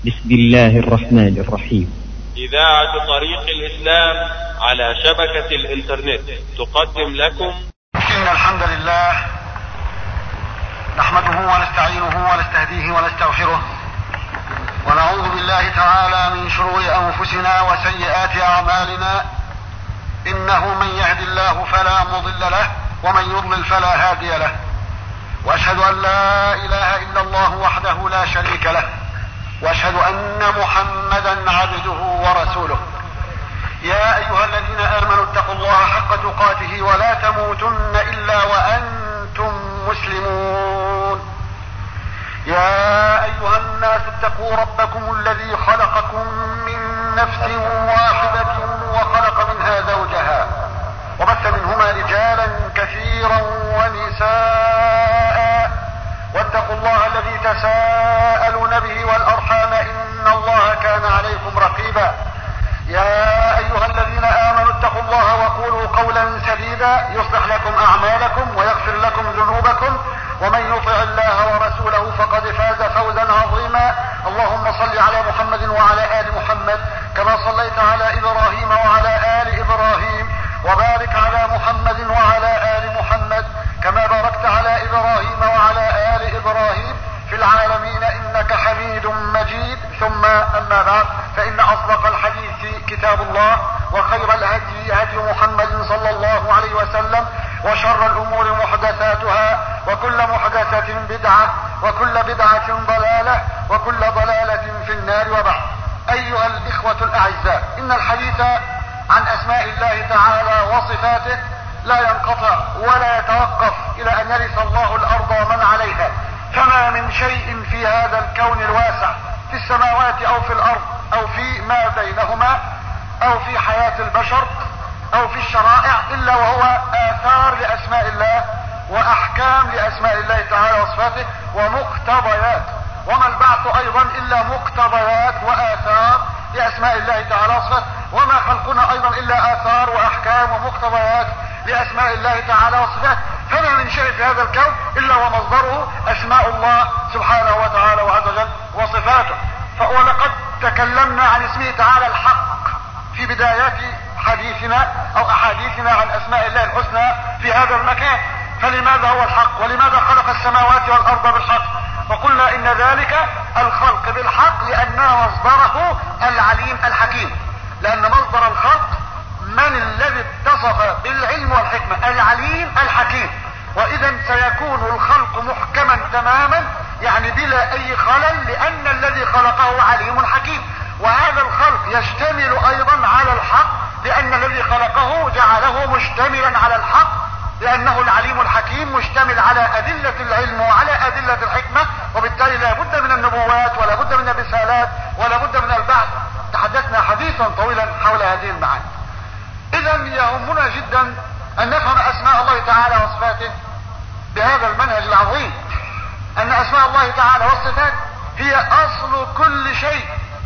بسم الله الرحمن الرحيم إذاعة طريق الإسلام على شبكة الإنترنت تقدم لكم إن الحمد لله نحمده ونستعينه ونستهديه ونستغفره ونعوذ بالله تعالى من شرور أنفسنا وسيئات أعمالنا إنه من يهد الله فلا مضل له ومن يضلل فلا هادي له واشهد ان لا اله الا الله وحده لا شريك له واشهد ان محمدا عبده ورسوله يا ايها الذين امنوا اتقوا الله حق تقاته ولا تموتن الا وانتم مسلمون يا ايها الناس اتقوا ربكم الذي خلقكم من نفس واحده وخلق منها زوجها وبث منهما رجالا كثيرا ونساء واتقوا الله الذي تساءلون به والارحام ان الله كان عليكم رقيبا يا ايها الذين امنوا اتقوا الله وقولوا قولا سديدا يصلح لكم اعمالكم ويغفر لكم ذنوبكم ومن يطع الله ورسوله فقد فاز فوزا عظيما اللهم صل على محمد وعلى ال محمد كما صليت على ابراهيم وعلى ال ابراهيم وبارك على محمد وعلى ال محمد كما باركت على ابراهيم وعلى ال ابراهيم في العالمين انك حميد مجيد ثم اما بعد فان اصدق الحديث كتاب الله وخير الهدي هدي محمد صلى الله عليه وسلم وشر الامور محدثاتها وكل محدثة بدعة وكل بدعة ضلالة وكل ضلالة في النار وبعد ايها الاخوة الاعزاء ان الحديث عن اسماء الله تعالى وصفاته لا ينقطع ولا يتوقف الى ان يرث الله الارض ومن عليها فما من شيء في هذا الكون الواسع في السماوات او في الارض او في ما بينهما او في حياة البشر او في الشرائع الا وهو اثار لاسماء الله واحكام لاسماء الله تعالى وصفاته ومقتضيات وما البعث ايضا الا مقتضيات واثار لاسماء الله تعالى وصفاته وما خلقنا ايضا الا اثار واحكام ومقتضيات لاسماء الله تعالى وصفاته فما من شيء في هذا الكون الا ومصدره اسماء الله سبحانه وتعالى وعز وجل وصفاته ولقد تكلمنا عن اسمه تعالى الحق في بدايات حديثنا او احاديثنا عن اسماء الله الحسنى في هذا المكان فلماذا هو الحق ولماذا خلق السماوات والارض بالحق وقلنا ان ذلك الخلق بالحق لان مصدره العليم الحكيم لان مصدر الخلق من الذي اتصف بالعلم والحكمة العليم الحكيم واذا سيكون الخلق محكما تماما يعني بلا اي خلل لان الذي خلقه عليم حكيم وهذا الخلق يشتمل ايضا على الحق لان الذي خلقه جعله مشتملا على الحق لانه العليم الحكيم مشتمل على ادلة العلم وعلى ادلة الحكمة وبالتالي لا بد من النبوات ولا بد من الرسالات ولا بد من البعث تحدثنا حديثا طويلا حول هذه المعاني اذا يهمنا جدا ان نفهم اسماء الله تعالى وصفاته بهذا المنهج العظيم ان اسماء الله تعالى والصفات هي اصل كل شيء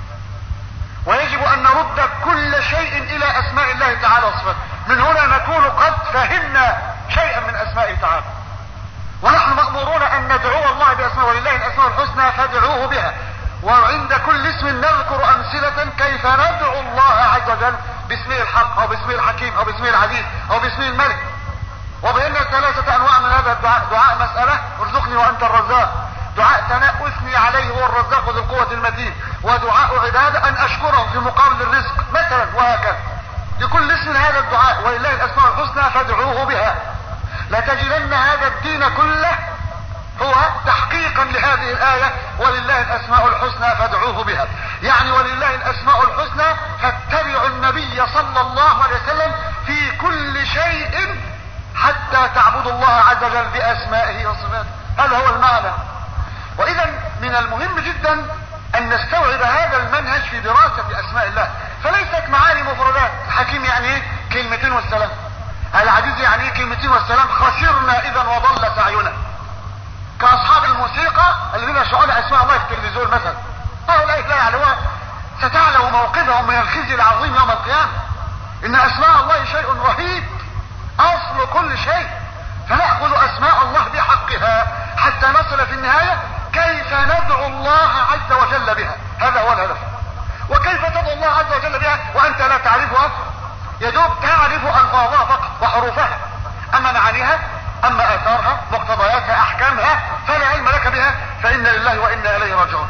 ويجب ان نرد كل شيء الى اسماء الله تعالى وصفاته من هنا نكون قد فهمنا شيئا من اسمائه تعالى ونحن مأمورون ان ندعو الله باسماء ولله الاسماء الحسنى فادعوه بها وعند كل اسم نذكر امثلة كيف ندعو الله عز وجل باسمه الحق او باسمه الحكيم او باسمه العزيز او باسمه الملك وبينا ثلاثة انواع من هذا الدعاء دعاء مسألة ارزقني وانت الرزاق دعاء ثناء اثني عليه هو الرزاق ذو القوة المتين ودعاء عبادة ان اشكره في مقابل الرزق مثلا وهكذا لكل اسم هذا الدعاء ولله الاسماء الحسنى فادعوه بها لتجدن هذا الدين كله هو تحقيقا لهذه الآية ولله الأسماء الحسنى فادعوه بها يعني ولله الأسماء الحسنى فاتبعوا النبي صلى الله عليه وسلم في كل شيء حتى تعبدوا الله عز وجل بأسمائه وصفاته هذا هو المعنى وإذا من المهم جدا أن نستوعب هذا المنهج في دراسة أسماء الله فليست معاني مفردات حكيم يعني ايه كلمتين والسلام العزيز يعني ايه كلمتين والسلام خسرنا إذا وضل سعينا كاصحاب الموسيقى الذين يشرعون اسماء الله في التلفزيون مثلا هؤلاء لا يعلمون ستعلم موقفهم من الخزي العظيم يوم القيامة ان اسماء الله شيء رهيب اصل كل شيء فنأخذ اسماء الله بحقها حتى نصل في النهاية كيف ندعو الله عز وجل بها هذا هو هو الهدف وكيف تدعو الله عز وجل بها وانت لا تعرفها يدوب تعرف الفاظها فقط وحروفها اما معانيها اما اثارها مقتضياتها احكامها فلا علم لك بها فانا لله وانا اليه راجعون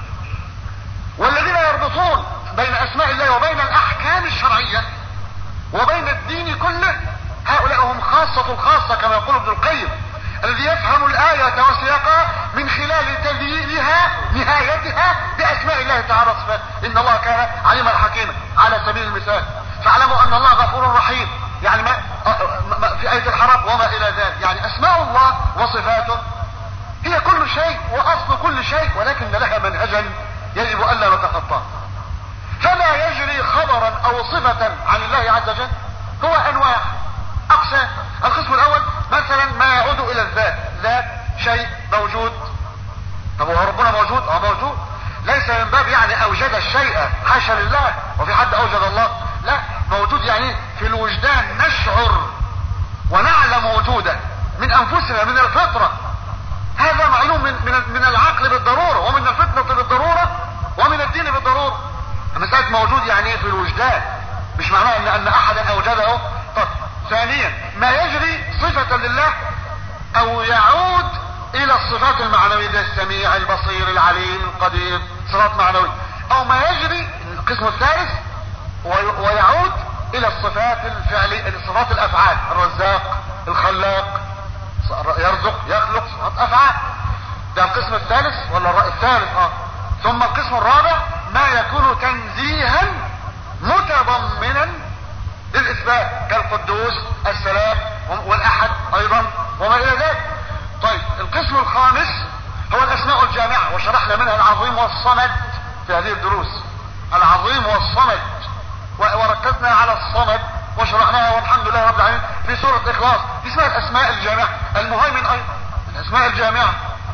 والذين يربطون بين اسماء الله وبين الاحكام الشرعيه وبين الدين كله هؤلاء هم خاصة الخاصة كما يقول ابن القيم الذي يفهم الآية وسياقها من خلال تذييلها نهايتها بأسماء الله تعالى وصفاته إن الله كان عليما حكيما على سبيل المثال فاعلموا أن الله غفور رحيم يعني ما في آية الحرب وما إلى ذلك يعني أسماء الله وصفاته هي كل شيء وأصل كل شيء ولكن لها منهجا يجب ألا نتخطاه فلا يجري خبرا أو صفة عن الله عز وجل هو أنواع أقسام القسم الأول مثلا ما يعود إلى الذات ذات شيء موجود طب هو ربنا موجود اه موجود ليس من باب يعني اوجد الشيء حاشا لله وفي حد اوجد الله لا موجود يعني في الوجدان نشعر ونعلم وجوده من انفسنا من الفطرة هذا معلوم من, من, من العقل بالضرورة ومن الفطرة بالضرورة ومن الدين بالضرورة مسألة موجود يعني ايه في الوجدان مش معناه ان, أن احدا اوجده طب ثانيا ما يجري صفة لله او يعود الى الصفات المعنوية زي السميع البصير العليم القدير صفات معنوية او ما يجري القسم الثالث ويعود الى الصفات الفعلية صفات الافعال الرزاق الخلاق يرزق يخلق صفات افعال ده القسم الثالث ولا الثالث اه ثم القسم الرابع ما يكون تنزيها متضمنا للاثبات كالقدوس السلام والاحد ايضا وما الى ذلك طيب القسم الخامس هو الاسماء الجامعة وشرحنا منها العظيم والصمد في هذه الدروس العظيم والصمد وركزنا على الصمد وشرحناها والحمد لله رب العالمين في سورة الاخلاص دي اسمها الاسماء الجامعة المهيمن ايضا الاسماء الجامعة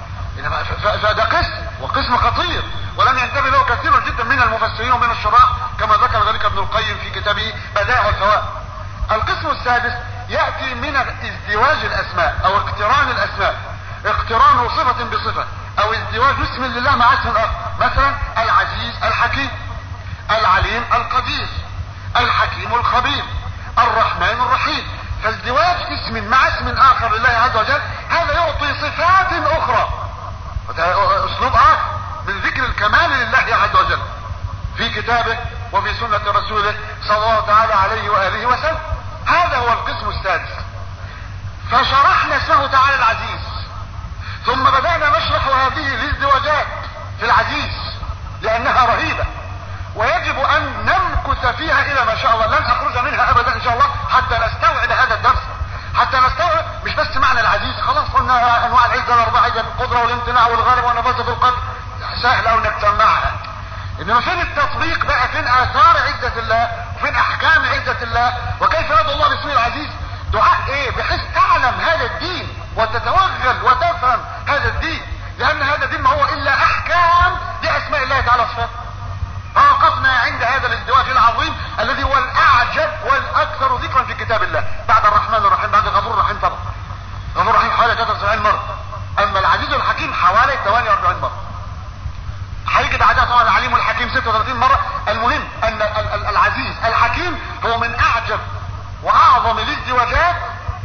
فده قسم وقسم خطير ولم ينتبه له كثير جدا من المفسرين ومن الشراح كما ذكر ذلك ابن القيم في كتابه بدائع الفوائد القسم السادس يأتي من ازدواج الاسماء او اقتران الاسماء اقتران صفة بصفة او ازدواج اسم لله مع اسم اخر مثلا العزيز الحكيم العليم القدير الحكيم الخبير الرحمن الرحيم فازدواج اسم مع اسم اخر لله عز وجل هذا يعطي صفات اخرى اسلوب اخر من ذكر الكمال لله عز وجل في كتابه وفي سنة رسوله صلى الله تعالى عليه وآله وسلم هذا هو القسم السادس فشرحنا اسمه تعالى العزيز ثم بدأنا نشرح هذه الازدواجات في العزيز لأنها رهيبة ويجب أن نمكث فيها إلى ما شاء الله لن أخرج منها أبدا إن شاء الله حتى نستوعب هذا الدرس حتى نستوعب مش بس معنى العزيز خلاص قلنا أنواع العزة الأربعة القدرة والامتناع والغلب والنفاذ في القلب سهل أو انك تسمعها انما فين التطبيق بقى فين اثار عزة الله وفين احكام عزة الله وكيف ندعو الله باسمه العزيز دعاء ايه بحيث تعلم هذا الدين وتتوغل وتفهم هذا الدين لان هذا الدين ما هو الا احكام لاسماء الله تعالى وصفاته فوقفنا عند هذا الازدواج العظيم الذي هو الاعجب والاكثر ذكرا في كتاب الله بعد الرحمن الرحيم بعد الغفور الرحيم طبعا الغفور الرحيم حوالي 73 مرة اما العزيز الحكيم حوالي 48 مرة هيجي بعدها طبعا العليم والحكيم 36 مرة المهم ان العزيز الحكيم هو من اعجب واعظم الازدواجات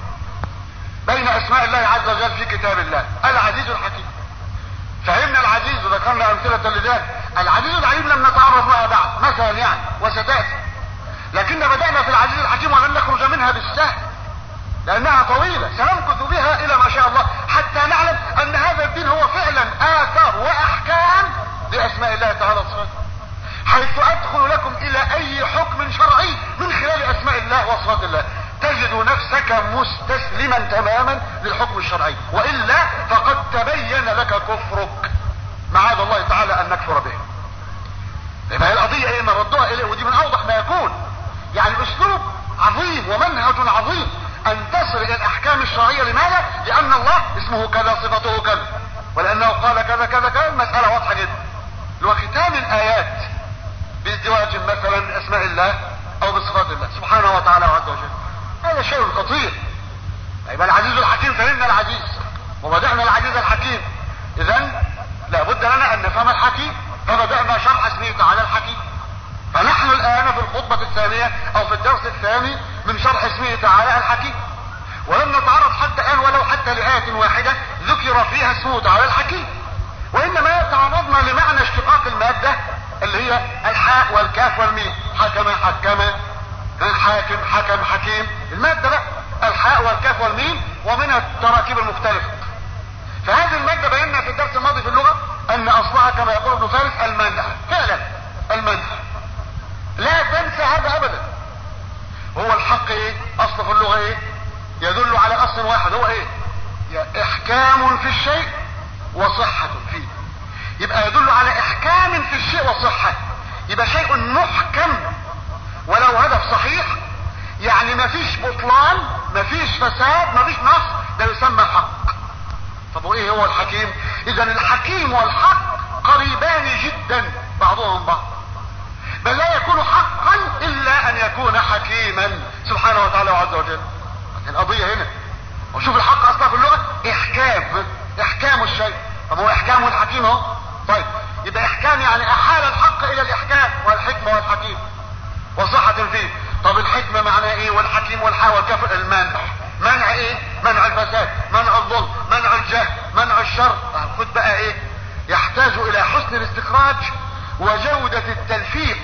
بين اسماء الله عز وجل في كتاب الله العزيز الحكيم فهمنا العزيز وذكرنا امثلة لذلك العزيز العليم لم نتعرف معها بعد مثلا يعني وستاتي لكن بدأنا في العزيز الحكيم ولن نخرج منها بالسهل لانها طويلة سنمكث بها الى ما شاء الله حتى نعلم ان هذا الدين هو فعلا اثار واحكام لاسماء الله تعالى وصفاته حيث ادخل لكم الى اي حكم شرعي من خلال اسماء الله وصفات الله تجد نفسك مستسلما تماما للحكم الشرعي والا فقد تبين لك كفرك معاذ الله تعالى ان نكفر به يبقى هي القضية ايه نردها اليه ودي من اوضح ما يكون يعني اسلوب عظيم ومنهج عظيم ان تصل الى الاحكام الشرعية لماذا لان الله اسمه كذا صفته كذا ولانه قال كذا كذا كذا المسألة واضحة جدا وختام الايات بازدواج مثلا اسماء الله او بصفات الله سبحانه وتعالى عز وجل هذا شيء خطير يبقى العزيز الحكيم فهمنا العزيز وبدأنا العزيز الحكيم اذا لابد لنا ان نفهم الحكيم فبدأنا شرح اسمه الخطبة الثانية او في الدرس الثاني من شرح اسمه تعالى الحكيم ولم نتعرض حتى الان ولو حتى لآية واحدة ذكر فيها اسمه تعالى الحكيم وانما تعرضنا لمعنى اشتقاق المادة اللي هي الحاء والكاف والميم حكم حكم حاكم حكم حكيم المادة لا الحاء والكاف والميم ومنها التراكيب المختلفة فهذه المادة بينا في الدرس الماضي في اللغة ان اصلها كما يقول ابن فارس المنع فعلا المنع لا تنسى هذا ابدا هو الحق ايه اصل في اللغة ايه يدل على اصل واحد هو ايه احكام في الشيء وصحة فيه يبقى يدل على احكام في الشيء وصحة يبقى شيء محكم ولو هدف صحيح يعني مفيش بطلان مفيش فساد مفيش نقص ده يسمى حق طب وايه هو الحكيم اذا الحكيم والحق قريبان جدا بعضهم بعض بل لا يكون حقا الا ان يكون حكيما سبحانه وتعالى عز وجل القضية هنا وشوف الحق اصلا في اللغة احكام احكام الشيء طب هو احكام والحكيم اهو طيب يبقى احكام يعني احال الحق الى الاحكام والحكمة والحكيم وصحة فيه طب الحكمة معناها ايه والحكيم والحا والكفر المنع منع ايه منع الفساد منع الظلم منع الجهل منع الشر خد بقى ايه يحتاج الى حسن الاستخراج وجودة التلفيق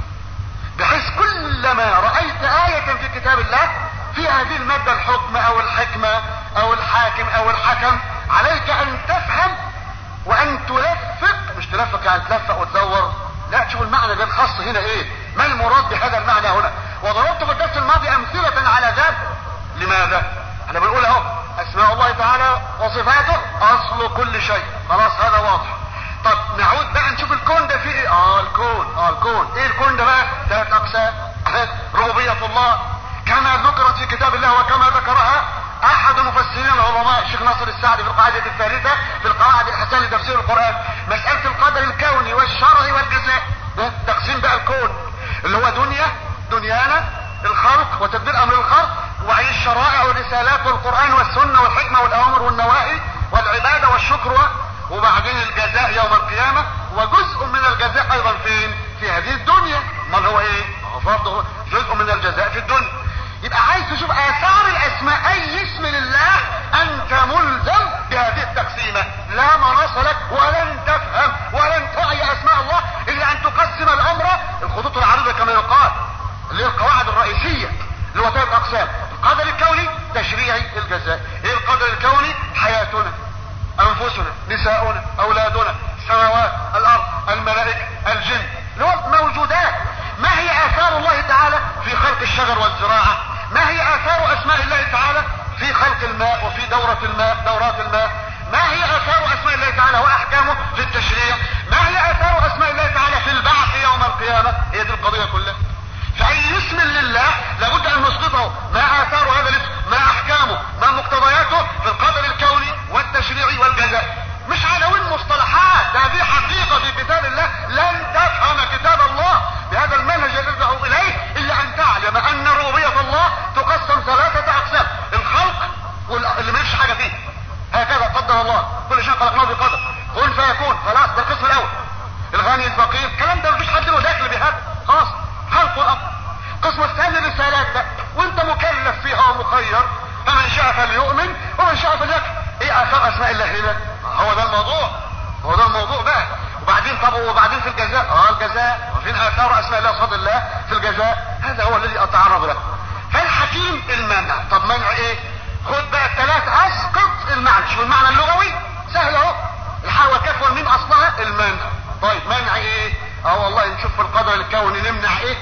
بحيث كلما رأيت آية في كتاب الله في هذه المادة الحكم او الحكمة او الحاكم او الحكم عليك ان تفهم وان تلفق مش تلفق يعني تلفق وتدور لا تشوف المعنى ده الخاص هنا ايه ما المراد بهذا المعنى هنا وضربت في الدرس الماضي امثلة على ذلك لماذا احنا بنقول اهو اسماء الله تعالى وصفاته اصل كل شيء خلاص هذا واضح طب نعود بقى نشوف الكون ده فيه ايه اه الكون اه الكون ايه الكون ده بقى ثلاث اقسام ربوبية الله كما ذكرت في كتاب الله وكما ذكرها احد مفسرين العلماء الشيخ ناصر السعدي في القاعدة الثالثة في القواعد الحسنة لتفسير القرآن مسألة القدر الكوني والشرعي والجزاء تقسيم بقى الكون اللي هو دنيا دنيانا الخلق وتدبير امر الخلق وعي الشرائع والرسالات والقرآن والسنة والحكمة والاوامر والنواهي والعبادة والشكر وبعدين الجزاء يوم القيامة وجزء من الجزاء ايضا فين في هذه الدنيا امال هو ايه هو برضه جزء من الجزاء في الدنيا يبقى عايز تشوف اثار الاسماء اي اسم لله انت ملزم بهذه التقسيمه لا مناص لك ولن تفهم ولن تعي اسماء الله الا ان تقسم الامر الخطوط العريضه كما يقال اللي هي القواعد الرئيسيه اللي هو ثلاث اقسام القدر الكوني تشريعي الجزاء ايه القدر الكوني حياتنا انفسنا نساؤنا اولادنا السماوات الارض الملائكه الجن اللي هو موجودات ما هي اثار الله تعالى في خلق الشجر والزراعه ما هي اثار اسماء الله تعالى في خلق الماء وفي دورة الماء دورات الماء ما هي اثار اسماء الله تعالى واحكامه في التشريع ما هي اثار اسماء الله تعالى في البعث يوم القيامة هي دي القضية كلها فاي اسم لله لابد ان نسقطه ما اثار هذا الاسم ما احكامه ما مقتضياته في القدر الكوني والتشريعي والجزاء مش عناوين مصطلحات ده هذه حقيقة في كتاب الله لن تفهم كتاب الله بهذا المنهج الذي تدعو اليه الا ان تعلم ان ربوبية الله تقسم ثلاثة اقسام الخلق واللي مالكش حاجة فيه هكذا قدر الله كل شيء خلقناه بقدر كن فيكون خلاص ده القسم الاول الغني الفقير الكلام ده مفيش حد له دخل بهذا خلاص خلق الامر القسم الثاني الرسالات ده وانت مكلف فيها ومخير فمن شاء فليؤمن ومن شاء فليكفر ايه اثار اسماء الله هنا هو ده الموضوع هو ده الموضوع بقى وبعدين طب وبعدين في الجزاء اه الجزاء وفين اثار اسماء الله صفات الله في الجزاء هذا هو الذي اتعرض له فالحكيم المنع طب منع ايه خد بقى الثلاث اسقط المعنى شوف المعنى اللغوي سهل اهو الحاء والكاف والميم اصلها المنع طيب منع ايه اه والله نشوف في القدر الكوني نمنع ايه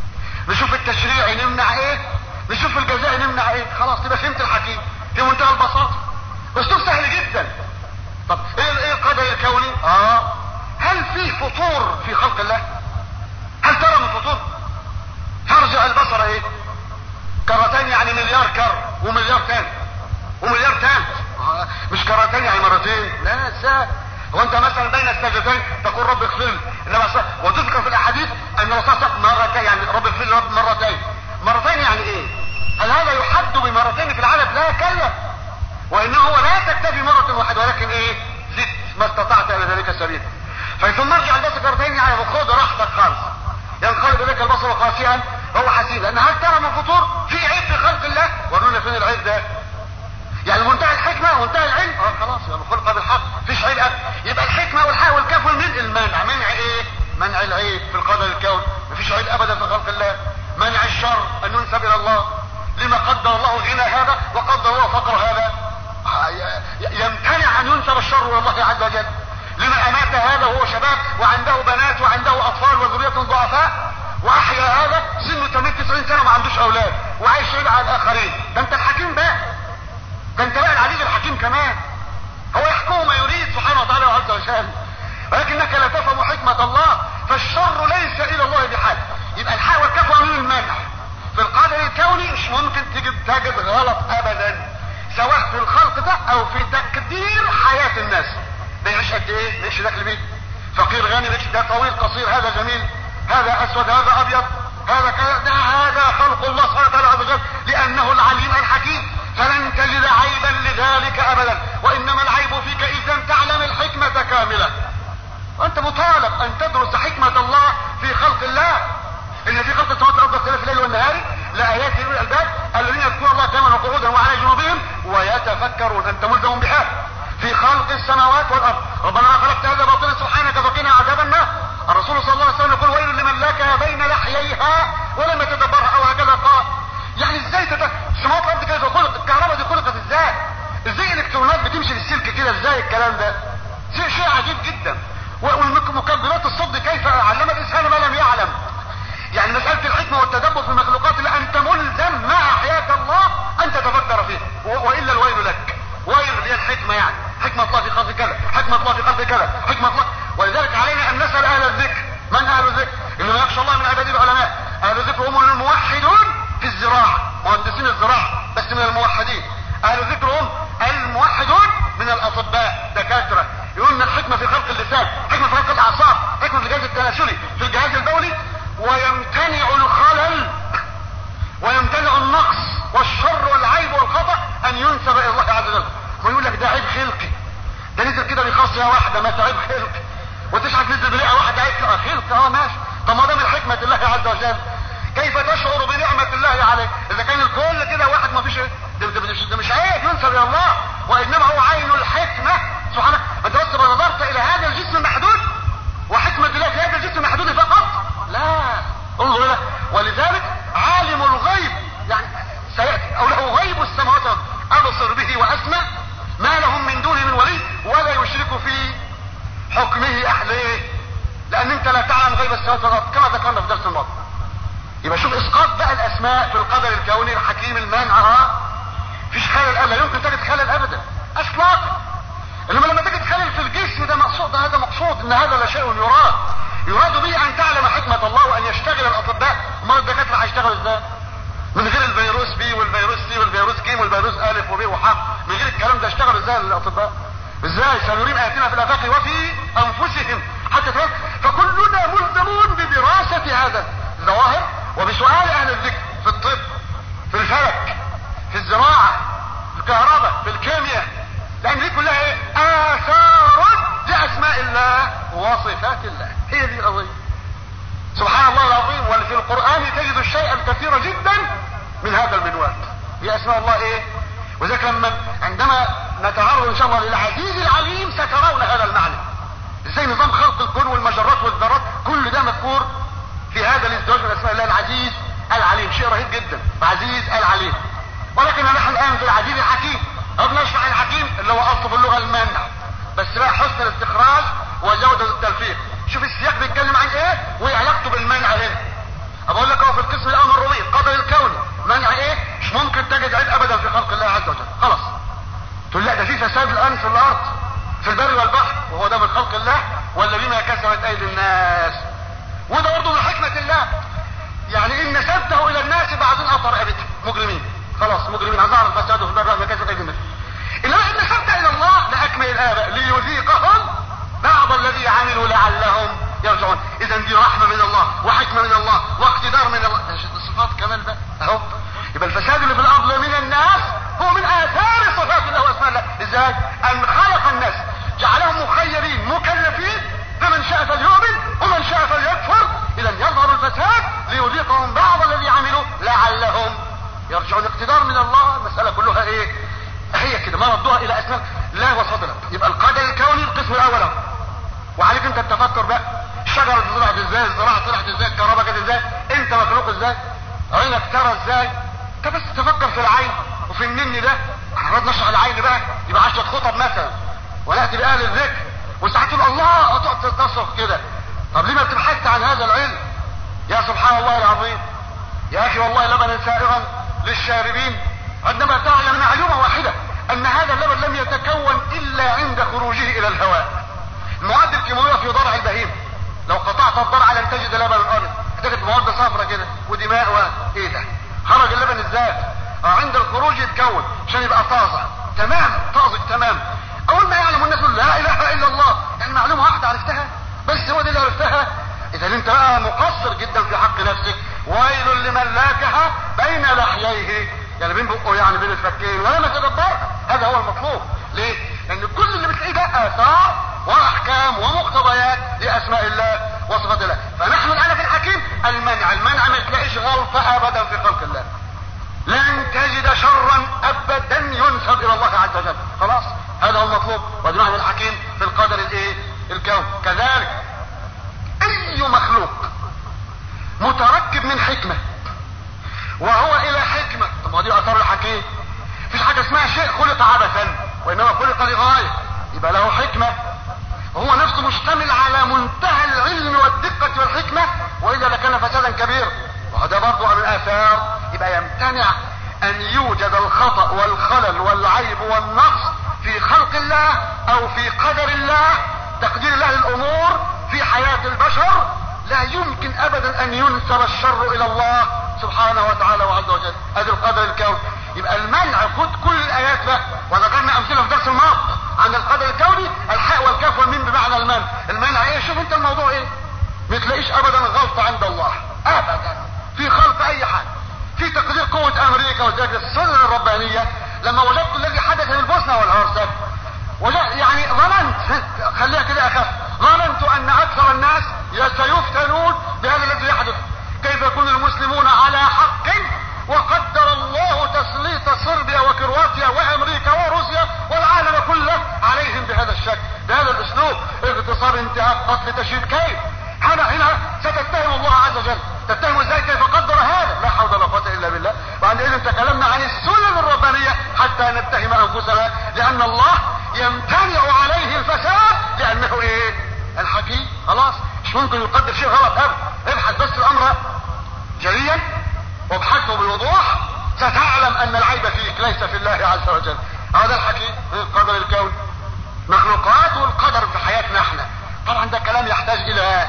نشوف التشريعي نمنع ايه نشوف الجزاء نمنع ايه خلاص تبقى فهمت الحكيم في منتهى البساطه اسلوب سهل جدا طب ايه ايه القدر الكوني اه هل في فطور في خلق الله هل ترى من فطور ترجع البصر ايه كرتين يعني مليار كر ومليار تاني ومليار تاني مش كرتين يعني مرتين لا سهل هو انت مثلا بين السجدتين تقول رب اغفر لي انما وتذكر في الاحاديث ان الرسول مرتين يعني رب اغفر لي رب مرتين مرتين يعني ايه هل هذا يحد بمرتين في العدد لا كلا وانه هو لا تكتفي مرة واحدة ولكن ايه زد ما استطعت الى ذلك سبيلا فثم ارجع البصر كرتين يعني خد راحتك خالص ينقلب اليك البصر وقال راسيا هو حسين لان هل ترى من فطور في عيب في خلق الله ورونا فين العيب ده يعني منتهى الحكمة ومنتهى العلم اه خلاص يبقى خلق بالحق فيش عيب أبدا يبقى الحكمة والحق والكف والمنع المنع منع ايه منع العيب في القدر الكون مفيش عيب ابدا في خلق الله منع الشر ان ينسب الى الله لما قدر الله غنى هذا وقدر الله فقر هذا يمتنع ان ينسب الشر الى الله عز وجل لما امات هذا وهو شباب وعنده بنات وعنده اطفال وذرية ضعفاء واحيا هذا سنه 98 سنة ما عندوش اولاد وعايش يدعى على الاخرين ده انت الحكيم بقى ده انت بقى العزيز الحكيم كمان هو يحكم ما يريد سبحانه وتعالى عز وجل ولكنك لا تفهم حكمة الله فالشر ليس الى الله بحال يبقى الحق والكفر من المنع في القدر الكوني مش ممكن تجد تجد غلط ابدا سواء في الخلق ده او في تقدير حياة الناس ده يعيش قد ايه يعيش داخل بيت فقير غني يعيش ده طويل قصير هذا جميل هذا اسود هذا ابيض هذا كذا ده هذا خلق الله سبحانه وتعالى عز وجل لانه العليم الحكيم فلن تجد عيبا لذلك ابدا وانما العيب فيك اذا تعلم الحكمة كاملة وانت مطالب ان تدرس حكمة الله في خلق الله ان في خلق السماوات والارض واختلاف الليل والنهار لايات اولي الالباب الذين يذكرون الله قياما وقعودا وعلى جنوبهم ويتفكرون انت ملزم بها في خلق السماوات والارض ربنا ما خلقت هذا باطلا سبحانك فقنا عذاب النار الرسول صلى الله عليه وسلم يقول ويل لمن لك بين لحييها ولم يتدبرها او هكذا قال يعني ازاي تت... السماوات والارض كده خلق الكهرباء دي خلقت ازاي ازاي الالكترونات بتمشي في السلك كده ازاي الكلام ده شيء شيء عجيب جدا ومكبرات الصد كيف علم الانسان ما لم يعلم يعني مسألة الحكمة والتدبر في المخلوقات اللي انت ملزم مع حياة الله ان تتفكر فيه والا الويل لك ويل هي الحكمة يعني حكمة الله في خلق كذا حكمة الله في خلق كذا حكمة الله ولذلك علينا ان نسأل اهل الذكر من اهل الذكر انما يخشى الله من عباده العلماء اهل الذكر هم الموحدون في الزراعة مهندسين الزراعة بس من الموحدين اهل الذكر هم الموحدون من الاطباء دكاترة يقولون الحكمة في خلق اللسان حكمة في خلق الاعصاب حكمة في الجهاز التناسلي في الجهاز البولي ويمتنع الخلل ويمتنع النقص والشر والعيب والخطأ ان ينسب الى الله عز وجل ويقول لك ده عيب خلقي ده نزل كده بخاصية واحدة ما عيب خلقي وتشعر نزل بريئة واحدة عيب خلقي اه ماشي طب ما ده من حكمة الله عز وجل كيف تشعر بنعمة الله عليك اذا كان الكل كده واحد ما فيش ده, ده, ده مش عيب ينسب الى الله وانما هو عين الحكمة سبحانه انت بس نظرت الى هذا الجسم المحدود وحكمة الله في هذا الجسم المحدود فقط لا انظر له ولذلك عالم الغيب يعني سيأتي او له غيب السماوات ابصر به واسمع ما لهم من دونه من ولي ولا يشرك في حكمه احد ايه لان انت لا تعلم غيب السماوات والارض كما ذكرنا في درس الماضي يبقى شوف اسقاط بقى الاسماء في القدر الكوني الحكيم المانع ها فيش خلل لا يمكن تجد خلل ابدا اطلاقا انما لما تجد خلل في الجسم ده مقصود هذا مقصود ان هذا لا شيء يراد يراد به ان تعلم حكمة الله وان يشتغل الاطباء امال الدكاترة هيشتغلوا ازاي من غير الفيروس بي والفيروس سي والفيروس كيم والفيروس الف وبي وح من غير الكلام ده اشتغلوا ازاي الاطباء ازاي سنريم اياتنا في الافاق وفي انفسهم حتى تفهم فكلنا ملزمون بدراسة هذا الظواهر وبسؤال اهل الذكر في الطب في الفلك في الزراعة في الكهرباء في الكيمياء لان دي كلها ايه اثار لاسماء الله وصفات الله هي دي القضية سبحان الله العظيم وفي القرآن تجد الشيء الكثير جدا من هذا المنوال هي اسماء الله ايه وذلك لما عندما نتعرض ان شاء الله للعزيز العليم سترون هذا المعنى ازاي نظام خلق الكون والمجرات والذرات كل ده مذكور في هذا الازدواج من اسماء الله العزيز العليم شيء رهيب جدا عزيز العليم ولكن نحن الان في العزيز الحكيم او بنشرح الحكيم اللي هو اصله في اللغه المنع بس بقى حسن الاستخراج وجوده التلفيق شوف السياق بيتكلم عن ايه وعلاقته بالمنع هنا اقول لك هو في القسم الاول من الربيع قدر الكون منع ايه مش ممكن تجد عيب ابدا في خلق الله عز وجل خلاص تقول لا ده في فساد الان في الارض في البر والبحر وهو ده من خلق الله ولا بما كسبت ايدي الناس وده برضه من حكمة الله يعني ان نسبته الى الناس بعضهم اطر ابتهم مجرمين خلاص مجرمين ظهر الفساد في البر ما كسبت ايدي الناس انما ان نسبت الى الله لاكمل الاباء ليذيقهم بعض الذي عملوا لعلهم يرجعون اذا دي رحمة من الله وحكمة من الله واقتدار من الله صفات كمان بقى اهو يبقى الفساد اللي في الارض من الناس هو من اثار صفات الله واسماء الله ازاي ان خلق الناس جعلهم مخيرين مكلفين فمن شاء فليؤمن ومن شاء فليكفر اذا يظهر الفساد ليذيقهم او الاقتدار من الله المسألة كلها ايه هي كده ما ردوها الى اسماء لا وصدرت يبقى القدر الكوني القسم الاول اهو وعليك انت تفكر بقى الشجرة طلعت ازاي الزراعة طلعت ازاي الكهرباء جت ازاي انت مخلوق ازاي عينك ترى ازاي انت بس تفكر في العين وفي النني ده احنا نشرح العين بقى يبقى عشرة خطب مثلا ونأتي بأهل الذكر وساعات تقول الله تقعد تصرخ كده طب ليه ما بتبحث عن هذا العلم يا سبحان الله العظيم يا اخي والله لبنا سائغا للشاربين عندما تعلم معلومة واحدة ان هذا اللبن لم يتكون الا عند خروجه الى الهواء المواد الكيماوية في ضرع البهيم لو قطعت الضرع لن تجد لبن ابدا هتجد مواد صفرة كده ودماء وايه ده خرج اللبن ازاي عند الخروج يتكون عشان يبقى طازة تمام طازج تمام اول ما يعلم الناس لا اله الا الله يعني معلومة واحدة عرفتها بس هو دي اللي عرفتها اذا انت بقى مقصر جدا في حق نفسك ويل لمن لاكها بين لحييه يعني بين بقه يعني بين الفكين ولا ما تدبرها هذا هو المطلوب ليه لان كل اللي بتلاقيه ده اثار واحكام ومقتضيات لاسماء الله وصفات الله فنحن الان في الحكيم المنع المنع ما تلاقيش غلطه ابدا في خلق الله لن تجد شرا ابدا ينسب الى الله عز وجل خلاص هذا هو المطلوب ونحن الحكيم في القدر الايه الكون كذلك اي مخلوق متركب من حكمة وهو الى حكمة طب ما دي اثار الحكيم مفيش حاجة اسمها شيء خلق عبثا وانما خلق لغاية يبقى له حكمة وهو نفسه مشتمل على منتهى العلم والدقة والحكمة واذا لكان فسادا كبيرا وهذا برضو من الاثار يبقى يمتنع ان يوجد الخطأ والخلل والعيب والنقص في خلق الله او في قدر الله تقدير الله للامور في حياة البشر لا يمكن ابدا ان ينسب الشر الى الله سبحانه وتعالى وعز وجل ادي القدر الكوني يبقى المنع خد كل الايات بقى وذكرنا امثله في درس الماضي عن القدر الكوني الحاء والكاف والميم بمعنى المنع المنع ايه شوف انت الموضوع ايه ما تلاقيش ابدا غلطه عند الله ابدا في خلق اي حاجه في تقدير قوه امريكا وذلك السنه الربانيه لما وجدت الذي حدث في البوسنه والهرسك وجد يعني ظننت خليها كده اخف ظننت ان اكثر الناس سيفتنون بهذا الذي يحدث كيف يكون المسلمون على حق وقدر الله تسليط صربيا وكرواتيا وامريكا وروسيا والعالم كله عليهم بهذا الشكل بهذا الاسلوب اغتصاب انتهاك قتل تشريد كيف هنا هنا ستتهم الله عز وجل تتهم ازاي كيف قدر هذا لا حول ولا قوه الا بالله وعندئذ تكلمنا عن السنن الربانيه حتى نتهم انفسنا لان الله يمتنع عليه الفساد لانه ايه الحكيم خلاص مش ممكن يقدر شيء غلط ابدا ابحث بس الامر جليا وابحثه بوضوح ستعلم ان العيب فيك ليس في الله عز وجل هذا الحكيم القدر الكون مخلوقات والقدر في حياتنا احنا طبعا ده كلام يحتاج الى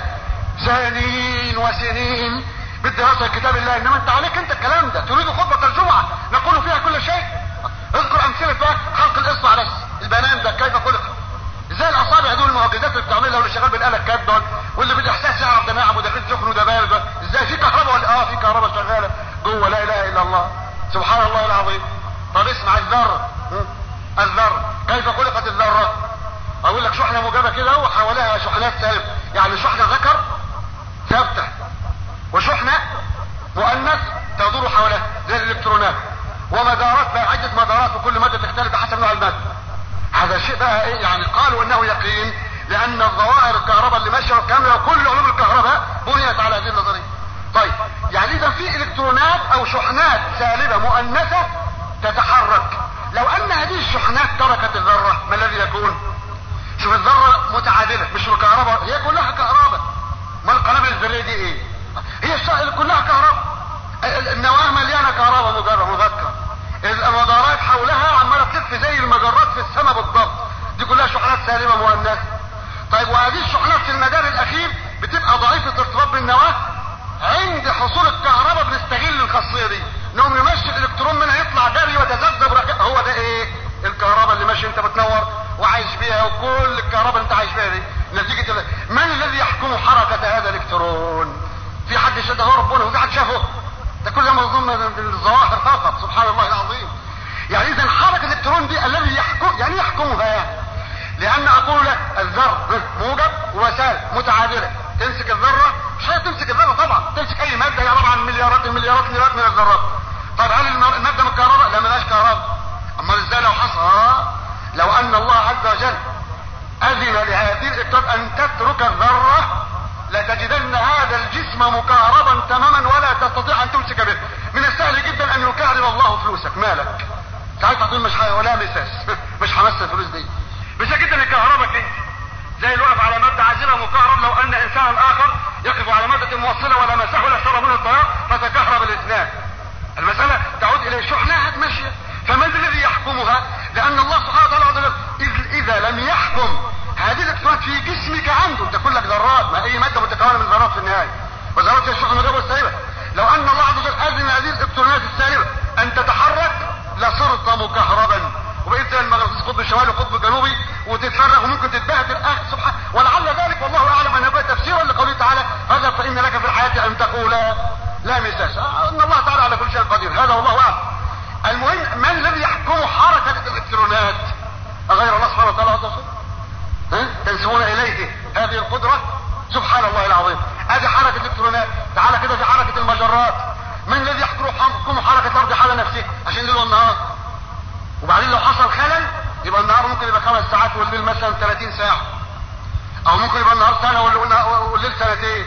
سنين وسنين بالدراسة كتاب الله انما انت عليك انت الكلام ده تريد خطبة الجمعة نقول فيها كل شيء اذكر امثلة بقى خلق الاصبع بس البنان ده كيف خلق ازاي الاصابع دول المعجزات اللي بتعملها واللي شغال بالاله الكاد دول واللي بالاحساس يعرف ده ناعم وده فيه سخن وده بارد ازاي في كهرباء ولا اه في كهرباء شغاله جوه لا اله الا الله سبحان الله العظيم طب اسمع الذره الذره كيف خلقت الذره اقول لك شحنه موجبه كده وحواليها شحنات سالب يعني شحنه ذكر ثابته وشحنه مؤنث تدور حواليها زي الالكترونات ومدارات بقى عده مدارات وكل ماده تختلف حسب نوع الماده هذا شيء بقى ايه يعني قالوا انه يقين لان الظواهر الكهرباء اللي ماشيه والكاميرا وكل علوم الكهرباء بنيت على هذه النظريه طيب يعني اذا في الكترونات او شحنات سالبه مؤنثه تتحرك لو ان هذه الشحنات تركت الذره ما الذي يكون شوف الذره متعادله مش الكهرباء هي كلها كهرباء ما القنابل الذريه دي ايه هي الشغل كلها كهرباء النواه مليانه كهرباء مجرد مذكر المدارات حولها عماله تلف زي المجرات في السماء بالضبط دي كلها شحنات سالبه مؤنثه طيب وهذه الشحنات في المدار الاخير بتبقى ضعيفه ارتباط بالنواه عند حصول الكهرباء بنستغل الخاصيه دي انهم يمشي الالكترون منها يطلع جري وتذبذب رك... هو ده ايه الكهرباء اللي ماشي انت بتنور وعايش بيها وكل الكهرباء اللي انت عايش بيها دي نتيجه ال... من الذي يحكم حركه هذا الالكترون في حد شده هو ربنا وفي حد شافه ده كل ده مظلوم بالظواهر فقط سبحان الله العظيم يعني اذا حركه الالكترون دي الذي يحكم يعني يحكمها يعني لان اقول لك الذر موجب وسالب متعادله تمسك الذره مش هي تمسك الذره طبعا تمسك اي ماده هي طبعا مليارات المليارات مليارات من الذرات طب هل المادة متكهرباء لا ملهاش كهرباء اما ازاي لو حصل آه لو ان الله عز وجل اذن لهذه الابطال ان تترك الذرة لتجدن هذا الجسم مكهربا تماما ولا تستطيع ان تمسك به من السهل جدا ان يكهرب الله فلوسك مالك ساعتها تقول مش ولا مساس مش همس الفلوس دي مش جدا يكهربك انت زي اللي واقف على مادة عازلة مكهرب لو ان انسان اخر يقف على مادة موصلة ولا مساح ولا اشترى منه الطيار فتكهرب الاثنان المسألة تعود الى شحنات ماشية فمن الذي يحكمها لان الله سبحانه وتعالى اذا لم يحكم هذه الالكترونات في جسمك عنده تكون لك ذرات ما اي مادة متكونة من ذرات في النهاية وذرات هي الشحنة المجابة والسالبة لو ان الله عز وجل اذن هذه الالكترونات السالبة ان تتحرك لصرت مكهربا وبقيت زي المغرب قطب شمالي وقطب جنوبي وتتفرغ وممكن تتبهدل اخ سبحان ولعل ذلك والله اعلم ان يكون تفسيرا لقوله تعالى هذا فان لك في الحياه ان تقول لا مساس ان الله تعالى على كل شيء قدير هذا والله اعلم المهم من الذي يحكم حركه الالكترونات اغير الله سبحانه وتعالى وتصل ها تنسبون اليه هذه القدره سبحان الله العظيم هذه حركه الالكترونات تعالى كده في حركه المجرات من الذي يحكم حركه الارض حول نفسه عشان ليل والنهار وبعدين لو حصل خلل يبقى النهار ممكن يبقى خمس ساعات والليل مثلا 30 ساعة او ممكن يبقى النهار سنة والليل سنتين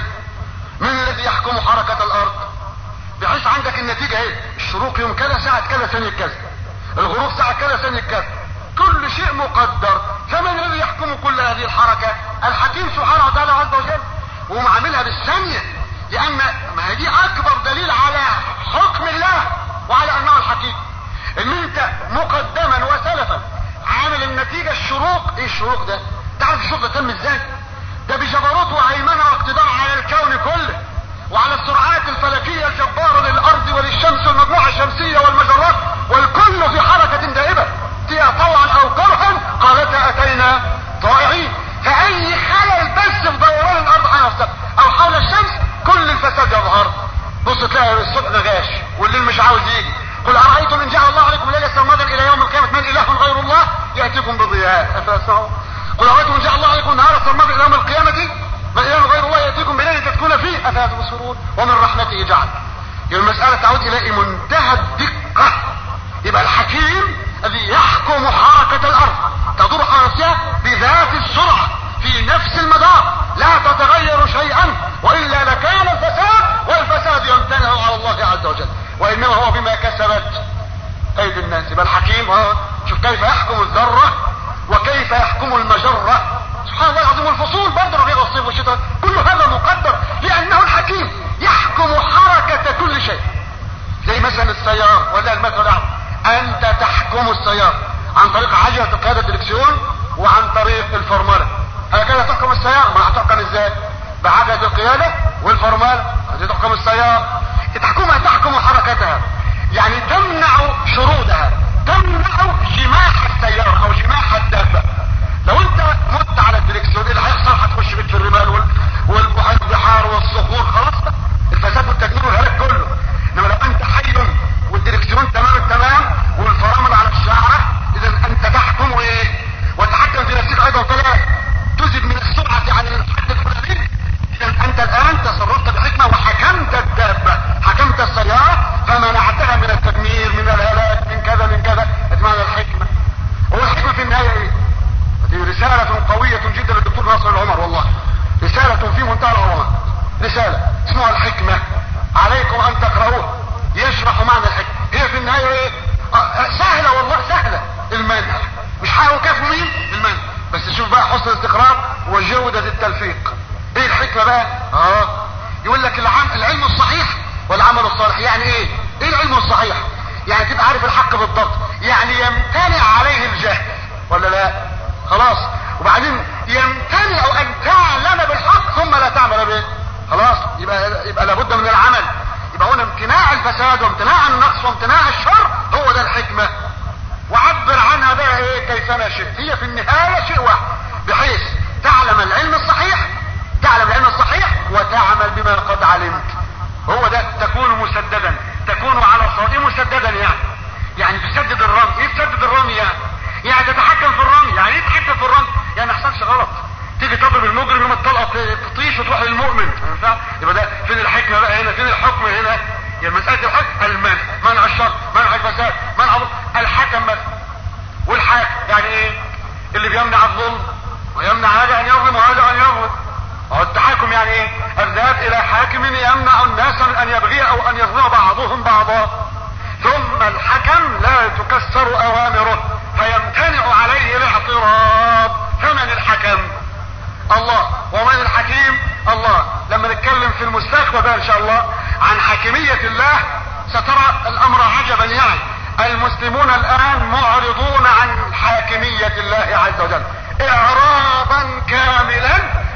من الذي يحكم حركة الارض بحيث عندك النتيجة ايه الشروق يوم كذا ساعة كذا ثانية كذا الغروب ساعة كذا ثانية كذا كل شيء مقدر فمن الذي يحكم كل هذه الحركة الحكيم سبحانه وتعالى عز وجل ومعاملها بالثانية لان ما هي دي اكبر دليل على حكم الله وعلى انه الحكيم ان انت مقدما وسلفا عامل النتيجة الشروق ايه الشروق ده تعرف الشروق ده تم ازاي ده بجبروت وهيمنة واقتدار على الكون كله وعلى السرعات الفلكية الجبارة للارض وللشمس والمجموعة الشمسية والمجرات والكل في حركة دائمة فيها طوعا او كرها قالتا اتينا طائعين فاي خلل بس في دوران الارض حول نفسها او حول الشمس كل الفساد يظهر بص تلاقي الصبح غاش والليل مش عاوز يجي قل ارايتم ان جعل الله عليكم ليله سرمدا الى يوم القيامه من اله غير الله ياتيكم بضياء افاسمعوا قل ارايتم ان جعل الله عليكم نهارا سرمدا الى يوم القيامه من اله غير الله ياتيكم بليل تسكن فيه افلا تبصرون ومن رحمته جعل يبقى المساله تعود الى منتهى الدقه يبقى الحكيم الذي يحكم حركه الارض تدور حركتها بذات السرعه في نفس المدار لا تتغير شيئا والا لكان الفساد والفساد يمتنع على الله عز وجل وانما هو بما كسبت ايدي الناس يبقى الحكيم اه شوف كيف يحكم الذرة وكيف يحكم المجرة سبحان الله العظيم والفصول برضه الربيع والصيف والشتاء كل هذا مقدر لانه الحكيم يحكم حركة كل شيء زي مثلا السيار ولا المثل الاعظم انت تحكم السيار عن طريق عجلة قيادة الدركسيون وعن طريق الفرملة هكذا تحكم السيارة ما هتحكم ازاي بعجلة القيادة والفرملة هذه تحكم السيارة تحكمها تحكم حركتها يعني تمنع شرودها تمنع جماح السيارة او جماح الدابة لو انت مت على الدركسيون ايه اللي هيحصل هتخش بيك في الرمال والبحار والصخور خلاص الفساد والتدمير والهلاك كله انما لو انت حي والدركسيون تمام التمام والفرامل على الشعرة اذا انت تحكم ايه وتحكم في نفسك ايضا فلا تزد من السرعة عن الحد الفلاني اذا انت الان تصرفت بحكمة وحكمت الدابة حكمت السيارة فمنعتها من التدمير من الهلاك من كذا من كذا اتمنى الحكمة هو الحكمة في النهاية ايه هذه رسالة قوية جدا للدكتور ناصر العمر والله رسالة في منتهى العظمة رسالة اسمها الحكمة عليكم ان تقرأوها يشرح معنى الحكمة هي في النهاية ايه آه سهلة والله سهلة المنع مش حاجة وكاف مين المنع بس شوف بقى حسن الاستقرار وجودة التلفيق ايه الحكمة بقى اه يقول لك العم العلم الصحيح والعمل الصالح يعني ايه ايه العلم الصحيح يعني تبقى عارف الحق بالضبط يعني يمتنع عليه الجهل ولا لا خلاص وبعدين يمتنع ان تعلم بالحق ثم لا تعمل به خلاص يبقى يبقى لابد من العمل يبقى هنا امتناع الفساد وامتناع النقص وامتناع الشر هو ده الحكمة وعبر عنها بقى ايه كيفما شئت هي في النهاية شيء واحد بحيث تعلم العلم الصحيح تعلم العلم الصحيح وتعمل بما قد علمت هو ده تكون مسددا تكون على صائم مسددا يعني يعني تسدد الرمي ايه تسدد الرمي يعني يعني تتحكم في الرمي يعني ايه تتحكم في الرمي يعني ما يحصلش غلط تيجي تضرب المجرم يوم الطلقه تطيش وتروح للمؤمن يبقى ده فين الحكمه بقى هنا فين الحكم هنا يعني مسألة الحج المنع منع الشر منع الفساد منع الحكم بس والحاكم يعني ايه اللي بيمنع الظلم ويمنع هذا ان يظلم وهذا ان يظلم هو التحاكم يعني ايه الذهاب الى حاكم يمنع الناس من ان يبغي او ان يظلم بعضهم بعضا ثم الحكم لا تكسر اوامره فيمتنع عليه الاعتراض فمن الحكم الله ومن الحكيم الله لما نتكلم في المستقبل بقى ان شاء الله عن حكمية الله سترى الامر عجبا يعني المسلمون الان معرضون عن حاكمية الله عز وجل اعراضا كاملا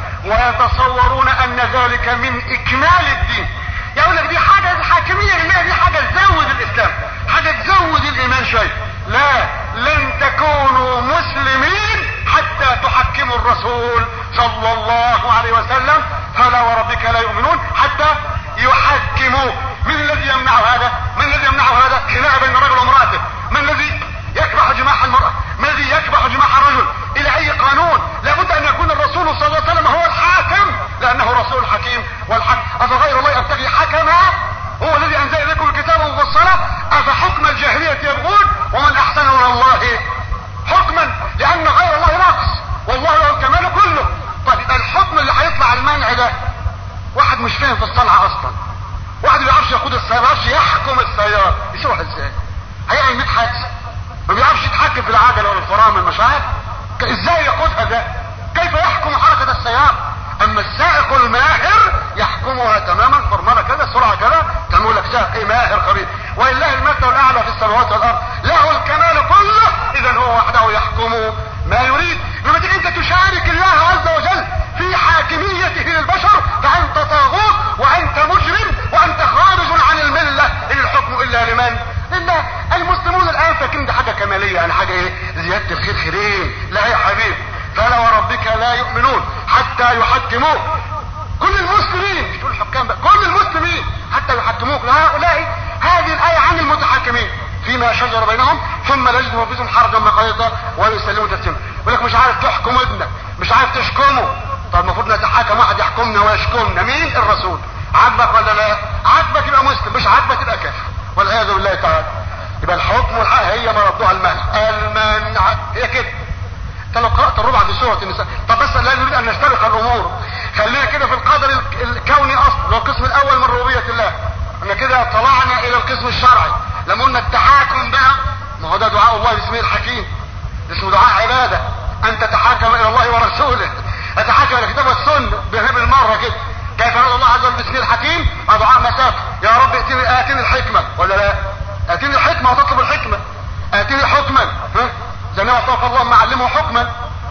ويتصورون ان ذلك من اكمال الدين يقول لك دي حاجة الحاكمية لله دي حاجة تزود الاسلام حاجة تزود الايمان شوية لا لن تكونوا مسلمين حتى تحكموا الرسول صلى الله عليه وسلم فلا وربك لا يؤمنون حتى يحكموا من الذي يمنع هذا من الذي يمنع هذا خناقه بين الرجل وامراته من الذي يكبح جماح المرأة من الذي يكبح جماح الرجل الى اي قانون لابد ان يكون الرسول صلى الله عليه وسلم هو الحاكم لانه رسول حكيم والحق افغير الله ابتغي حكما هو الذي انزل اليكم الكتاب مفصلا افحكم الجاهلية يبغون ومن احسن من الله حكما لان غير الله ناقص والله له الكمال كله طيب الحكم اللي هيطلع المنع ده واحد مش فاهم في الصنعة اصلا واحد ما بيعرفش يقود السيارة ما بيعرفش يحكم السيارة يسوقها ازاي هيعمل 100 حادثة ما بيعرفش يتحكم في العجلة ولا الفرامل مش عارف ازاي يقودها ده كيف يحكم حركة السيارة اما السائق الماهر يحكمها تماما فرملة كذا سرعة كذا تقول لك سائق ماهر خبير ولله المثل الاعلى في السماوات والارض له الكمال كله اذا هو وحده يحكم ما يريد لما تيجي انت تشارك الله عز وجل في حاكميته للبشر فانت طاغوت وانت مجرم وانت خارج عن الملة ان الحكم الا لمن لله المسلمون الان فاكرين دي حاجة كمالية يعني حاجة ايه زيادة الخير خيرين لا يا حبيبي فلا وربك لا يؤمنون حتى يحكموك كل المسلمين مش تقول الحكام بقى كل المسلمين حتى يحكموك لهؤلاء هذه الآية عن المتحكمين فيما شجر بينهم ثم لا يجدوا انفسهم حرجا ما قضيت ويسلموا تسليما يقول لك مش عارف تحكم ابنك مش عارف تشكمه طب المفروض نتحاكم واحد يحكمنا ويشكمنا مين الرسول عاجبك ولا لا عاجبك يبقى مسلم مش عاجبك يبقى كافر والعياذ بالله تعالى يبقى الحكم والحق هي مردوها المنع المنع هي كده انت لو قرأت الربع في سورة النساء طب بس لا نريد ان نستبق الامور خلينا كده في القدر الكوني اصلا اللي هو القسم الاول من ربوبية الله احنا كده طلعنا الى القسم الشرعي لما قلنا التحاكم بقى ما هو ده دعاء الله باسمه الحكيم اسمه دعاء عبادة ان تتحاكم الى الله ورسوله اتحاكم الى الكتاب والسنة بالمرة كده كيف يرد الله عز وجل باسمه الحكيم دعاء مساك يا رب اتني اتني الحكمة ولا لا اتني الحكمة وتطلب الحكمة اتني حكما ها زي ما وصف الله ما علمه حكما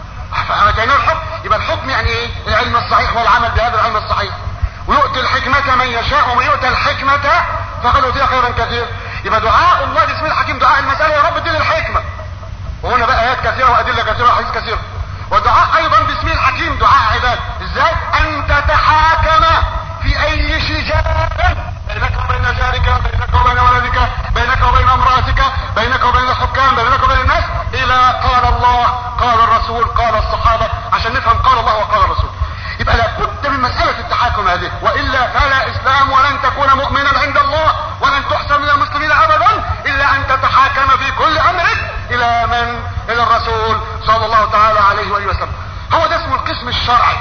فاتيناه الحكم يبقى الحكم يعني ايه العلم الصحيح والعمل بهذا العلم الصحيح ويؤتي الحكمة من يشاء ومن يؤتى الحكمة فقد اوتي خيرا كثيرا يبقى دعاء الله باسم الحكيم دعاء المسألة يا رب اديني الحكمة وهنا بقى ايات كثيرة وادلة كثيرة وحديث كثيرة ودعاء ايضا باسم الحكيم دعاء عباد ازاي ان تتحاكم في اي شجار بينك وبين جارك بينك وبين ولدك بينك وبين امرأتك بينك وبين الحكام بينك وبين الناس الى قال الله قال الرسول قال الصحابة عشان نفهم قال الله وقال الرسول يبقى لابد من مسألة التحاكم هذه وإلا فلا إسلام ولن تكون مؤمنا عند الله ولن تحسن من المسلمين أبدا إلا أن تتحاكم في كل أمرك إلى من؟ إلى الرسول صلى الله تعالى عليه وآله وسلم هو ده اسمه القسم الشرعي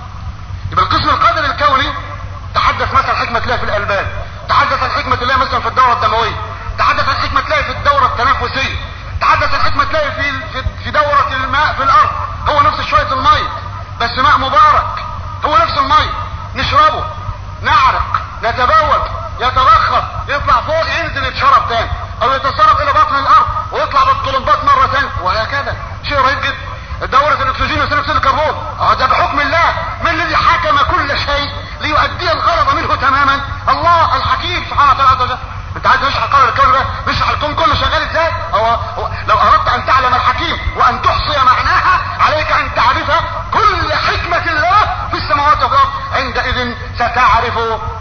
يبقى القسم القدري الكوني تحدث مثلا حكمة الله في الألبان تحدث عن حكمة الله مثلا في الدورة الدموية تحدث عن حكمة الله في الدورة التنفسية تحدث عن حكمة الله في في دورة الماء في الأرض هو نفس شوية المية بس ماء مبارك هو نفس المية نشربه نعرق نتبول يتبخر يطلع فوق ينزل يتشرب تاني او يتسرب الى بطن الارض ويطلع بالطلمبات مرة تانية وهكذا شيء رهيب جدا دورة الاكسجين وثاني اكسيد الكربون اه ده بحكم الله من الذي حكم كل شيء ليؤدي الغرض منه تماما الله الحكيم سبحانه وتعالى عز وجل انت عايز نشرح قرار الكون ده نشرح الكون كله شغال ازاي هو, هو لو اردت ان تعلم الحكيم وان تحصي معناها عليك ان تعرف كل حكمة الله في السماوات والارض عندئذ ستعرف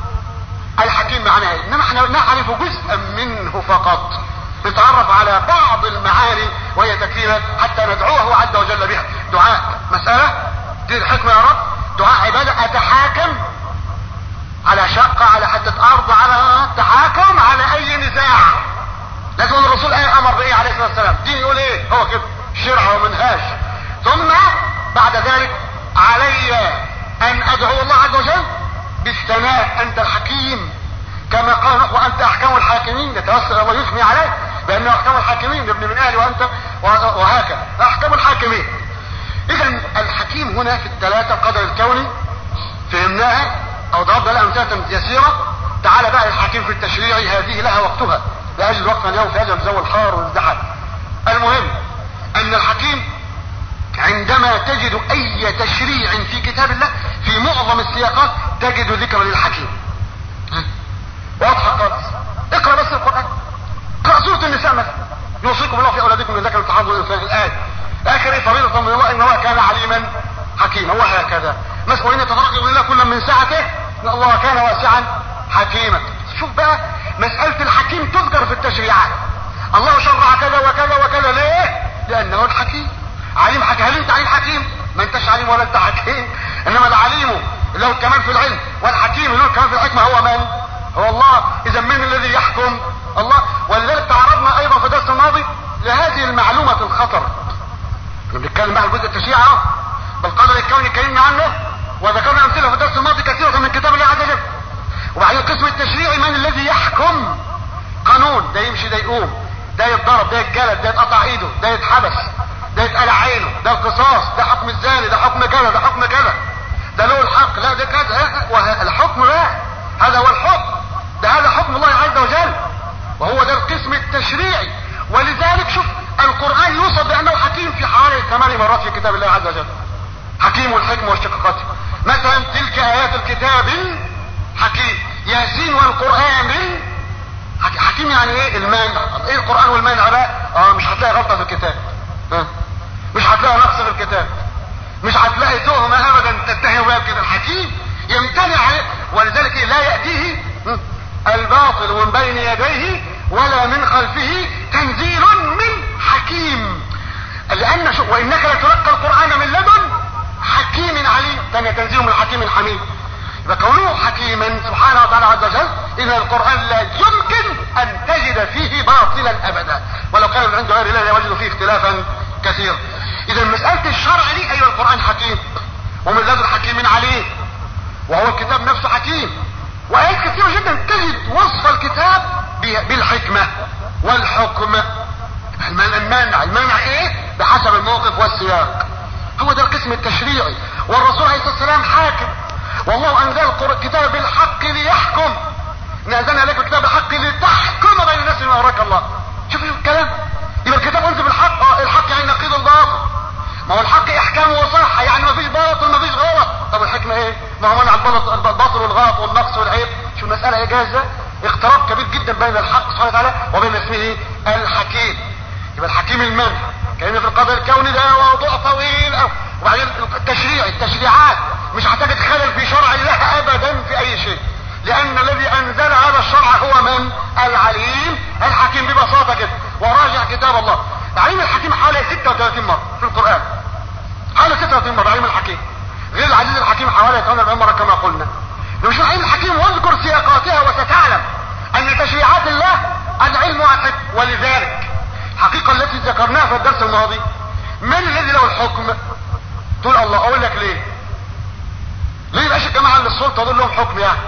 الحكيم معناه ايه انما احنا نعرف جزءا منه فقط نتعرف على بعض المعاني وهي تكفينا حتى ندعوه عز وجل بها دعاء مسألة دي الحكمة يا رب دعاء عبادة اتحاكم على شقة على حتة ارض على تحاكم نزاع لازم الرسول ايه امر بايه عليه الصلاه والسلام دين يقول ايه هو كده شرع ومنهاج ثم بعد ذلك علي ان ادعو الله عز وجل بالثناء انت الحكيم كما قال وانت احكم الحاكمين يتوسل الله يثني عليه بانه احكم الحاكمين ابن من اهلي وانت وهكذا احكم الحاكمين اذا الحكيم هنا في الثلاثه القدر الكوني فهمناها او ضربنا لها امثله يسيره تعال بقى الحكيم في التشريع هذه لها وقتها لا اجد وقتا اليوم في هذا الجو الحار والازدحام المهم ان الحكيم عندما تجد اي تشريع في كتاب الله في معظم السياقات تجد ذكر للحكيم واضحه خالص اقرا بس القران اقرا سوره النساء مثلا يوصيكم الله في اولادكم من ذكر تحافظوا الانسان الايه اخر ايه فريضه من الله ان الله كان عليما حكيما وهكذا مثلا وان تفرق الله كل من سعته ان الله كان واسعا حكيما شوف بقى مساله الحكيم تذكر في التشريعات الله شرع كذا وكذا وكذا ليه لانه الحكيم عليم حكيم هل انت عليم حكيم ما انتش عليم ولا انت حكيم انما العليم له الكمال في العلم والحكيم له الكمال في الحكمه هو من هو الله اذا من الذي يحكم الله ولذلك تعرضنا ايضا في الدرس الماضي لهذه المعلومه الخطر بنتكلم بقى الجزء التشريعي اهو بالقدر الكوني اتكلمنا عنه وذكرنا امثله في الدرس الماضي كثيره من كتاب الله عز وجل وبعدين القسم التشريعي من الذي يحكم قانون ده يمشي ده يقوم ده يتضرب ده يتجلد ده يتقطع ايده ده يتحبس ده يتقلع عينه ده القصاص ده حكم الزاني ده حكم كذا ده حكم كذا ده له الحق لا ده كذا الحكم ده هذا هو الحكم ده هذا حكم الله عز وجل وهو ده القسم التشريعي ولذلك شوف القرآن يوصف بأنه حكيم في حوالي ثمان مرات في كتاب الله عز وجل حكيم الحكم واشتقاقاته مثلا تلك آيات الكتاب حكيم ياسين والقرآن حكيم يعني ايه المانع ايه القرآن والمانع بقى اه مش هتلاقي غلطة في الكتاب اه مش هتلاقي نقص في الكتاب مش هتلاقي تهمة ابدا تتهم بها كده الحكيم يمتنع عليه ولذلك إيه؟ لا يأتيه الباطل من بين يديه ولا من خلفه تنزيل من حكيم لان شو وانك لتلقى القران من لدن حكيم عليم ثاني تنزيل من حكيم حميد يبقى كونه حكيما سبحانه وتعالى عز وجل اذا القران لا يمكن ان تجد فيه باطلا ابدا ولو كان من عند غير الله لوجدوا فيه اختلافا كثيرا اذا مساله الشرع دي ايوه القران حكيم ومن لدن حكيم عليه وهو الكتاب نفسه حكيم وايات كثيره جدا تجد وصف الكتاب بالحكمه والحكم المنع المنع ايه بحسب الموقف والسياق هو ده القسم التشريعي والرسول عليه الصلاه والسلام حاكم والله انزل الكتاب بالحق ليحكم نزلنا عليك الكتاب بالحق لتحكم بين الناس بما اراك الله شوف الكلام يبقى الكتاب انزل بالحق اه الحق يعني نقيض الباطل ما هو الحق احكام وصحة يعني ما فيش باطل ما فيش غلط طب الحكمة ايه ما هو منع الباطل والغلط والنقص والعيب شو المسألة ايه جاهزة اقتراب كبير جدا بين الحق سبحانه وتعالى وبين اسمه الحكيم يبقى الحكيم المنع كأن في القدر الكوني ده موضوع طويل أو وبعدين التشريع التشريعات مش هتجد خلل في شرع الله ابدا في اي شيء لان الذي انزل هذا الشرع هو من العليم الحكيم ببساطة كده وراجع كتاب الله عليم الحكيم حوالي 36 مرة في القرآن حوالي 36 مرة عليم الحكيم غير العزيز الحكيم حوالي 48 مرة كما قلنا لو شو علم الحكيم واذكر سياقاتها وستعلم ان تشريعات الله العلم واحد ولذلك الحقيقة التي ذكرناها في الدرس الماضي من الذي له الحكم تقول الله اقول لك ليه ليه يبقاش الجماعة اللي السلطة دول لهم حكم يعني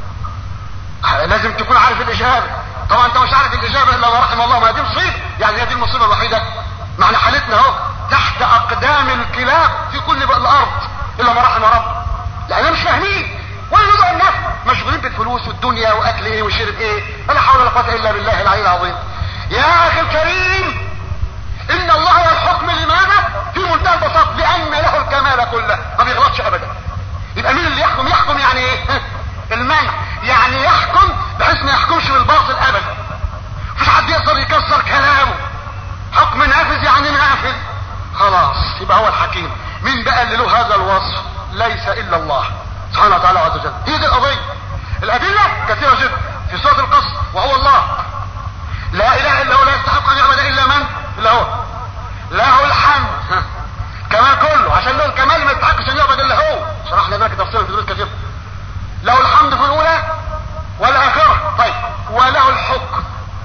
لازم تكون عارف الاجابة طبعا انت مش عارف الاجابة الا ما رحم الله ما دي مصيبة يعني هي دي المصيبة الوحيدة معنى حالتنا اهو تحت اقدام الكلاب في كل بقى الارض الا ما رحم رب لاننا مش فاهمين ولا الناس مشغولين بالفلوس والدنيا واكل ايه وشرب ايه لا حول ولا قوه الا بالله العلي العظيم يا اخي الكريم ان الله له الحكم لماذا في منتهى البساطه لان له الكمال كله ما بيغلطش ابدا يبقى مين اللي يحكم يحكم يعني ايه المنع يعني يحكم بحيث ما يحكمش بالباطل ابدا مفيش حد يقدر يكسر كلامه حكم نافذ يعني نافذ خلاص يبقى هو الحكيم مين بقى اللي له هذا الوصف ليس الا الله سبحانه وتعالى عز وجل هي دي القضيه الادله كثيره جدا في سوره القصر وهو الله لا اله الا هو لا يستحق ان يعبد الا من الا هو له الحمد كمال كله عشان له الكمال ما يستحقش ان يعبد الا هو شرحنا ذلك تفصيلا في دروس كثيره له الحمد في الاولى والاخره طيب وله الحكم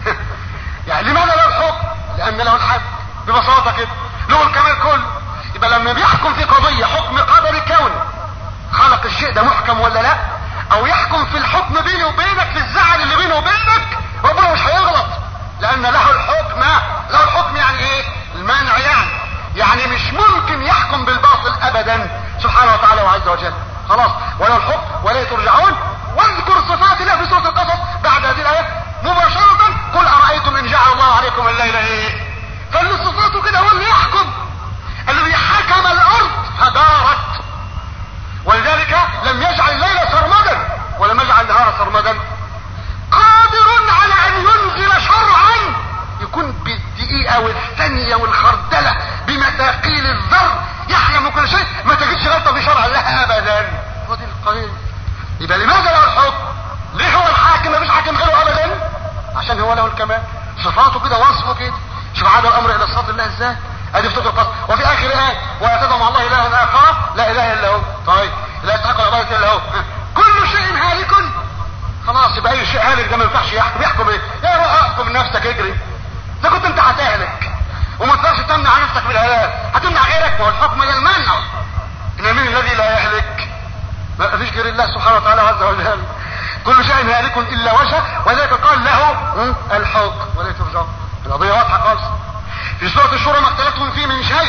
ببساطة كده له الكمال كله يبقى لما بيحكم في قضية حكم قدري كوني خلق الشيء ده محكم ولا لا او يحكم في الحكم بيني وبينك في الزعل اللي بينه وبينك ربنا مش هيغلط لان له الحكم له الحكم يعني ايه المنع يعني يعني مش ممكن يحكم بالباطل ابدا سبحانه وتعالى وعز وجل خلاص ولا الحكم ولا ترجعون واذكر صفات الله في سوره القصص بعد هذه الايه مباشره قل ارايتم ان جعل الله عليكم الليل ايه فاللي صفاته كده هو اللي يحكم الذي حكم الارض فدارت ولذلك لم يجعل الليل سرمدا ولم يجعل النهار سرمدا قادر على ان ينزل شرعا يكون بالدقيقة والثانية والخردلة بمثاقيل الذر يحلم كل شيء ما تجدش غلطة في شرع الله ابدا ودي القليل يبقى لماذا له الحكم ليه هو الحاكم مفيش حاكم غيره ابدا عشان هو له الكمال صفاته كده وصفه كده شوف عاد الامر الى صفات الله ازاي ادي في القصر وفي اخر ايه ولا تدعوا مع الله الها اخر لا اله الا هو طيب لا يستحق العباده الا هو كل شيء هالك خلاص يبقى اي شيء هالك ده ما ينفعش يحكم يحكم ايه يا روح احكم نفسك اجري اذا كنت انت هتهلك وما تقدرش تمنع نفسك بالهلاك هتمنع غيرك ما هو الحكم ده المنع ان مين الذي لا يهلك ما فيش غير الله سبحانه وتعالى عز وجل كل شيء هالك الا وجهه ولذلك قال له الحكم ولا ترجعون القضيه واضحه خالص في سورة الشورى ما اختلفتم فيه من شيء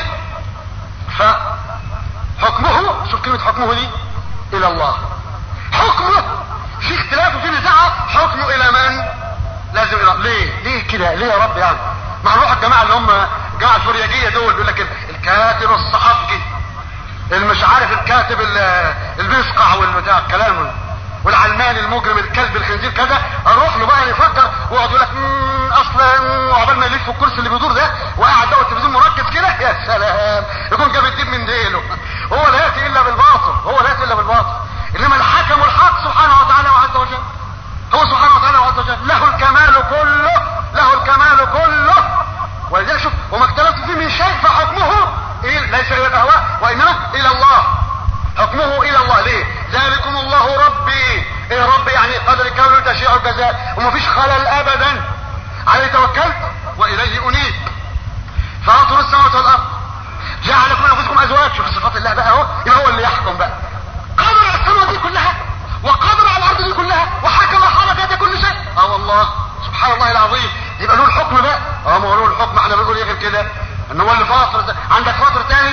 فحكمه شوف كلمة حكمه دي الى الله حكمه في اختلاف وفي نزاع حكمه الى من لازم الى ليه ليه كده ليه يا رب يعني مع نروح الجماعة اللي هم الجماعة الفرياجية دول يقول لك الكاتب الصحفي المش عارف الكاتب المسقع والبتاع الكلام والعلماني المجرم الكلب الخنزير كذا اروح له بقى يفكر ويقعد يقول لك اصلا وعقبال ما يلف في الكرسي اللي بيدور ده وقاعد ده التلفزيون مركز كده يا سلام يكون جاب الدين من ديله هو لا ياتي الا بالباطل هو لا ياتي الا بالباطل انما الحكم الحق سبحانه وتعالى وعز وجل هو سبحانه وتعالى وعز وجل له الكمال كله له الكمال كله ولذلك شوف وما اختلفت فيه من شيء فحكمه إيه ليس الى الاهواء وانما الى الله حكمه الى الله ليه ذلكم الله ربي ايه ربي يعني قدر كونه تشيع الجزاء ومفيش خلل ابدا عليه توكلت واليه انيب فاطر السماوات والارض جعل لكم انفسكم ازواج شوف صفات الله بقى اهو يبقى هو اللي يحكم بقى قدر على السماء دي كلها وقدر على الارض دي كلها وحكم حركات كل شيء اه والله سبحان الله العظيم يبقى له الحكم بقى اه ما هو له الحكم احنا بنقول ايه غير كده ان هو اللي فاطر ده. عندك فاطر تاني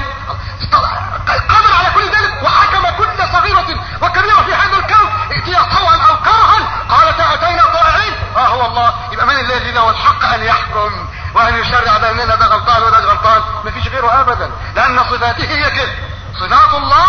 قدر على كل ذلك وحكم كل صغيرة وكبيرة في هذا الكون ائتيا طوعا او كرها قالت اتينا طائعين اه هو الله يبقى من الذي له الحق ان يحكم وان يشرع بيننا ده غلطان وده غلطان مفيش غيره ابدا لان صفاته هي كده صفات الله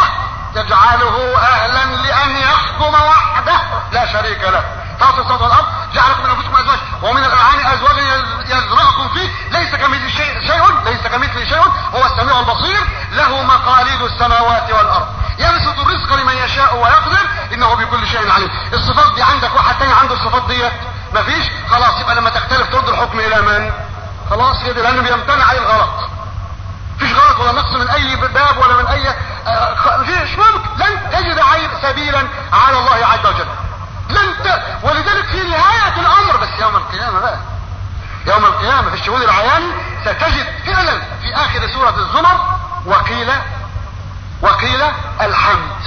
تجعله اهلا لان يحكم وحده لا شريك له فاطر السماوات والارض جعلكم من انفسكم ازواج ومن الانعام ازواجا يزرعكم فيه ليس كمثل شيء شيء ليس كمثل شيء هو السميع البصير له مقاليد السماوات والارض يبسط الرزق لمن يشاء ويقدر انه بكل شيء عليم الصفات دي عندك واحد تاني عنده الصفات ديت مفيش خلاص يبقى لما تختلف ترد الحكم الى من خلاص كده لانه بيمتنع عليه الغلط مفيش غلط ولا نقص من اي باب ولا من اي آه مفيش ممكن لن تجد عيب سبيلا على الله عز وجل لن ت... ولذلك في نهاية الامر بس يوم القيامة بقى يوم القيامة في الشهود العيان ستجد فعلا في اخر سورة الزمر وقيل وقيل الحمد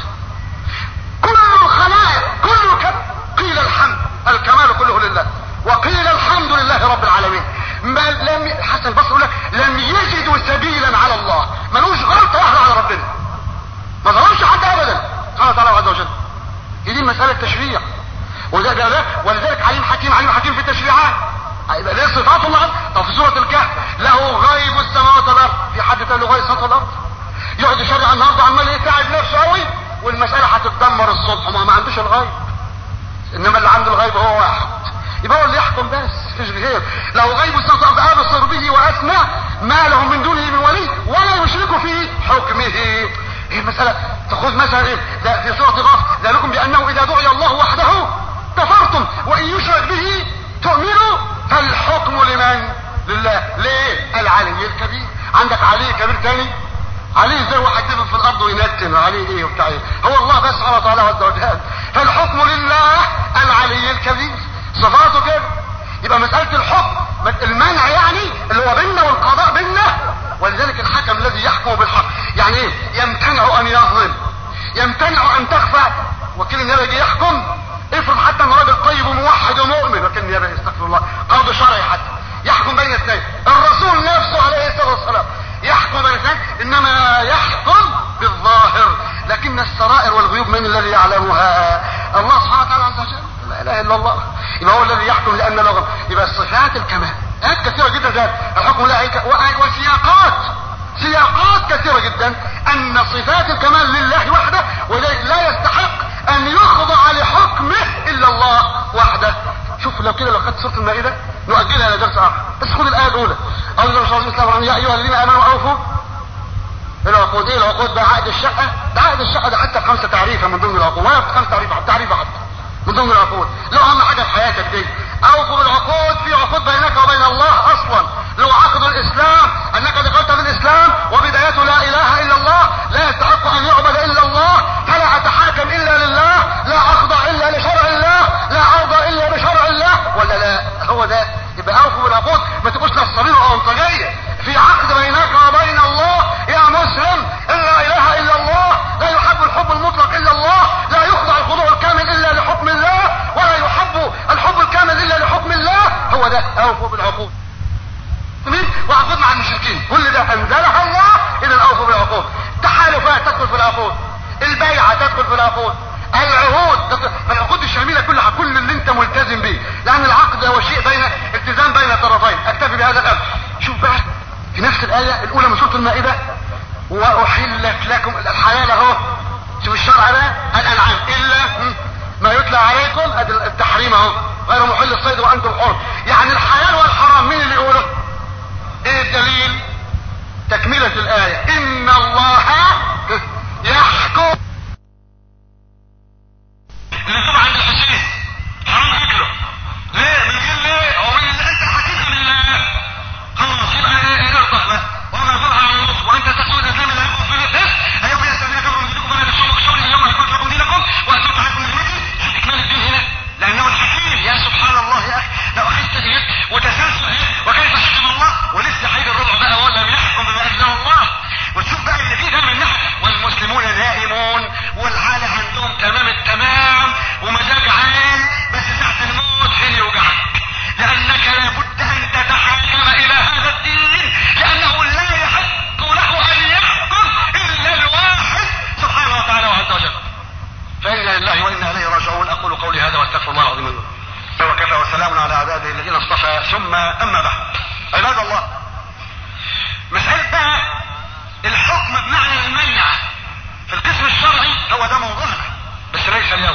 كل الخلائق كل كم قيل الحمد الكمال كله لله وقيل الحمد لله رب العالمين ما لم حسن البصري يقول لك لم يجدوا سبيلا على الله ملوش غلطة واحدة على ربنا ما ظلمش حد ابدا سبحانه وتعالى عز وجل هي دي مسألة تشريع وده ولذلك عليم حكيم عليم حكيم في التشريعات يبقى ده صفات الله طب في سورة الكهف له غيب السماوات والارض في حد تاني له غيب السماوات والارض يقعد يشرع النهارده عمال يتعب نفسه قوي والمسألة هتتدمر الصبح ما, ما عندوش الغيب انما اللي عنده الغيب هو واحد يبقى هو اللي يحكم بس مفيش غير لو غيب السماوات والارض ابصر به واسمع ما له من دونه من ولي ولا يشرك في حكمه ايه المسألة تاخذ مثلا ايه ده في سورة غاف ذلكم بانه اذا دعي الله وحده كفرتم وان يشرك به تؤمنوا فالحكم لمن لله ليه العلي الكبير عندك علي كبير تاني عليه زي واحد يدفن في الارض وينتن عليه ايه وبتاع ايه هو الله بس سبحانه وتعالى عز وجل فالحكم لله العلي الكبير صفاته كده يبقى مسألة الحكم المنع يعني اللي هو بيننا والقضاء بيننا ولذلك الحكم الذي يحكم بالحق يعني ايه يمتنع ان يظلم يمتنع ان تخفى وكيل النيابه يجي يحكم افرض حتى ان راجل طيب وموحد ومؤمن وكيل النيابه يستغفر الله قاضي شرعي حتى يحكم بين اثنين الرسول نفسه عليه الصلاه والسلام يحكم بين اثنين انما يحكم بالظاهر لكن السرائر والغيوب من الذي يعلمها الله سبحانه وتعالى عز وجل لا اله الا الله يبقى هو الذي يحكم لان له يبقى صفات الكمال آيات كثيرة جدا ذات الحكم لا وسياقات سياقات كثيرة جدا ان صفات الكمال لله وحده ولا يستحق ان يخضع لحكمه الا الله وحده شوف لو كده لو خدت سورة المائدة نؤجلها الى درس اخر بس خد الايه الاولى اعوذ بالله من الشيطان يا ايها الذين امنوا اوفوا العقود ايه العقود ده عقد الشقه ده عقد الشقه ده حتى خمسه تعريفه من ضمن العقود ولا خمسه تعريفه تعريفه حتى من ضمن العقود لو اهم حاجه في حياتك دي اوفوا بالعقود في عقود بينك وبين الله اصلا لو عقد الاسلام انك دخلت في الاسلام وبدايته لا اله الا الله لا يستحق ان يعبد الا الله فلا اتحاكم الا لله لا اخضع الا لشرع الله لا ارضى الا بشرع الله ولا لا هو ده يبقى اوفوا بالعقود ما تبقوش نصابين او انطجيه في عقد بينك وبين الله يا مسلم ان لا اله الا الله لا يحب الحب المطلق الا الله لا يخضع الخضوع الكامل الا لحكم الله ولا يحب الحب الكامل الا لحكم الله هو ده اوفوا بالعقود وعقود مع المشركين كل ده انزلها الله اذا اوفوا بالعقود تحالفات تدخل في العقود البيعه تدخل في العقود العهود العقود الشامله كلها كل اللي انت ملتزم به لان العقد هو شيء بين التزام بين الطرفين اكتفي بهذا الامر شوف بقى في نفس الايه الاولى من سوره المائده واحلت لكم الحلال اهو شوف الشرع ده الانعام الا ما يتلى عليكم ادي التحريم اهو غير محل الصيد وانتم حر يعني الحلال والحرام مين اللي يقوله ايه الدليل تكملة الآية إن الله يحكم اللزوم عند الحسين حرام أكله ليه من قال ليه هو من أنت حكيم لله خلاص يبقى ايه ارضى بقى وما ظهر على النص وانت تسود الاسلام لا يكون فيه الناس اليوم يستمع كفر من دينكم ولا تشربوا الشغل اليوم يكون لكم دينكم وانتم تعرفون نعمتي شوف اكمال الدين هنا لانه الحكيم يا سبحان الله يا اخي لو اخذت ايه وتسلسل ايه وكيف حكم الله ولسه هيجي الربع بقى ولم يحكم بما انزل الله وتشوف بقى اللي فيه ده من ناحيه والمسلمون نائمون والحاله عندهم تمام التمام ومزاج عال بس ساعه الموت فين يوجعك لانك لابد ان تتحاكم الى هذا الدين لانه لا يحق له ان يحكم الا الواحد سبحانه وتعالى وعز وجل فانا لله وانا اليه راجعون اقول قولي هذا واستغفر الله العظيم لي وكفى وسلام على عباده الذين اصطفى ثم اما بعد عباد الله مسألة بقى الحكم بمعنى المنع في القسم الشرعي هو ده موضوعنا بس ليس اليوم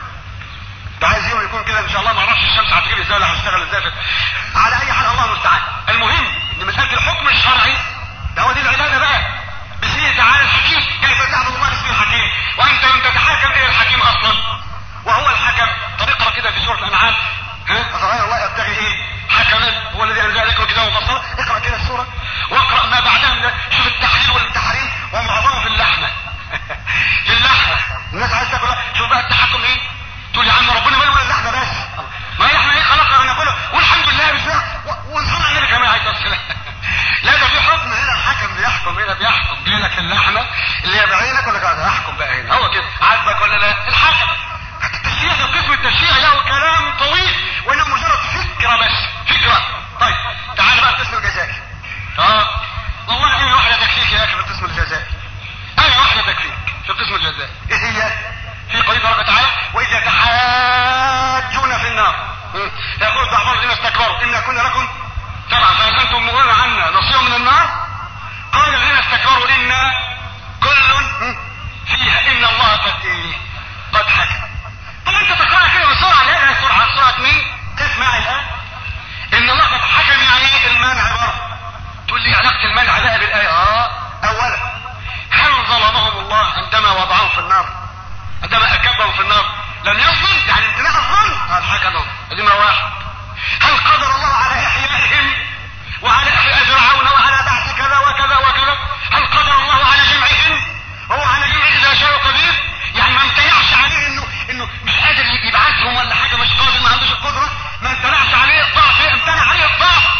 ده عايز يوم يكون كده ان شاء الله ما اعرفش الشمس هتجيب ازاي ولا هشتغل ازاي على اي حال الله المستعان المهم ان مسألة الحكم الشرعي ده هو دي العبادة بقى باسمه تعالى الحكيم كيف تعبد الله باسم الحكيم وانت لم تتحاكم الى الحكيم اصلا وهو الحكم طريقة كده في سورة الانعام ها فغير الله يبتغي ايه حكما هو الذي انزل لكم الكتاب مفصلا اقرا كده السوره واقرا ما بعدها من شوف التحليل والتحريم ومعظمه في اللحمه في اللحمه الناس عايزه تاكل شوف بقى التحكم ايه تقول يا عم ربنا ما يقول اللحمه بس ما هي اللحمه ايه خلقنا وناكلها والحمد لله بس ونصلي على النبي كمان عايز السلام لا ده في حكم هنا الحكم بيحكم هنا بيحكم جاي لك اللحمه اللي هي بعينك ولا قاعد احكم بقى هنا هو كده عاجبك ولا لا الحكم التشريع ده القسم التشريعي له كلام طويل وانه مجرد فكره بس فكره طيب تعال بقى القسم الجزائي اه والله ايه واحده تكفيك يا اخي في القسم الجزائي ايه واحده تكفيك في القسم الجزائي ايه هي في قوله تبارك وتعالى واذا تحاجون في النار يقول بعض الذين استكبروا انا كنا لكم طبعا فهل انتم مغنون عنا نصيب من النار قال الذين استكبروا انا كل فيها ان الله قد ايه قد حكم طب انت تقرأ كده بسرعة لا بسرعة سرعة مين اسمع الآن ان الله قد حكم يعني ايه المنع برضه تقول لي علاقة المنع بقى بالآية اه اولا هل ظلمهم الله عندما وضعهم في النار عندما اكبهم في النار لم يظلم يعني امتناع الظلم قال حكمهم ادي ما واحد هل قدر الله على احيائهم وعلى احياء فرعون وعلى بعث كذا وكذا وكذا هل قدر الله على جمعهم هو على جمع اذا شاء قدير يعني ما امتنعش عليه انه انه مش قادر يبعثهم ولا حاجه مش قادر ما عندوش القدره ما امتنعش عليه الضعف امتنع عليه الضعف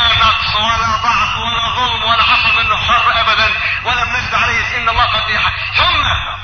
نقص ولا ضعف ولا ظلم ولا حصل منه شر ابدا ولم نجد عليه ان الله قد ثم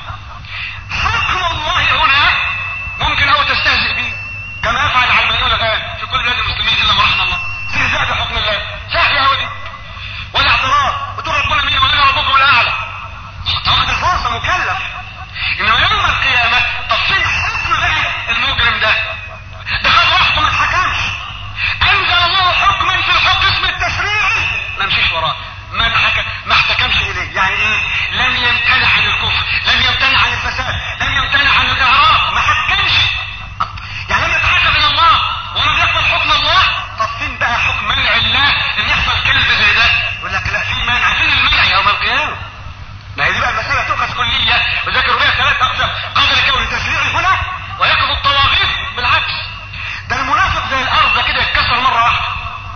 حكم الله هنا ممكن او تستهزئ به كما يفعل العلمانيون الان في كل بلاد المسلمين الا ما رحم الله استهزاء بحكم الله سهل يا ودي ولا اعتراض وتقول ربنا مين وانا ربكم الاعلى واخد الفرصه مكلف انما يوم القيامه طب فين حكم بقى المجرم ده ده خد راحته ما اتحكمش انزل الله حكما في الحكم اسم التشريعي ما مشيش وراه ما حكم ما احتكمش اليه يعني ايه لم يمتنع عن الكفر لم يمتنع عن الفساد لم يمتنع عن الاعراض ما حكمش يعني لم يتحكم الى الله ولم يقبل حكم الله طب فين بقى حكم منع الله ان يحصل كلب زي ده يقول لك لا في مانع فين المنع يوم القيامه ما هي دي بقى المسألة تؤخذ كلية وذكروا بها ثلاث أقسام قدر كون تشريعي هنا ويقف الطواغيت بالعكس ده المنافق زي الأرض كده يتكسر مرة واحدة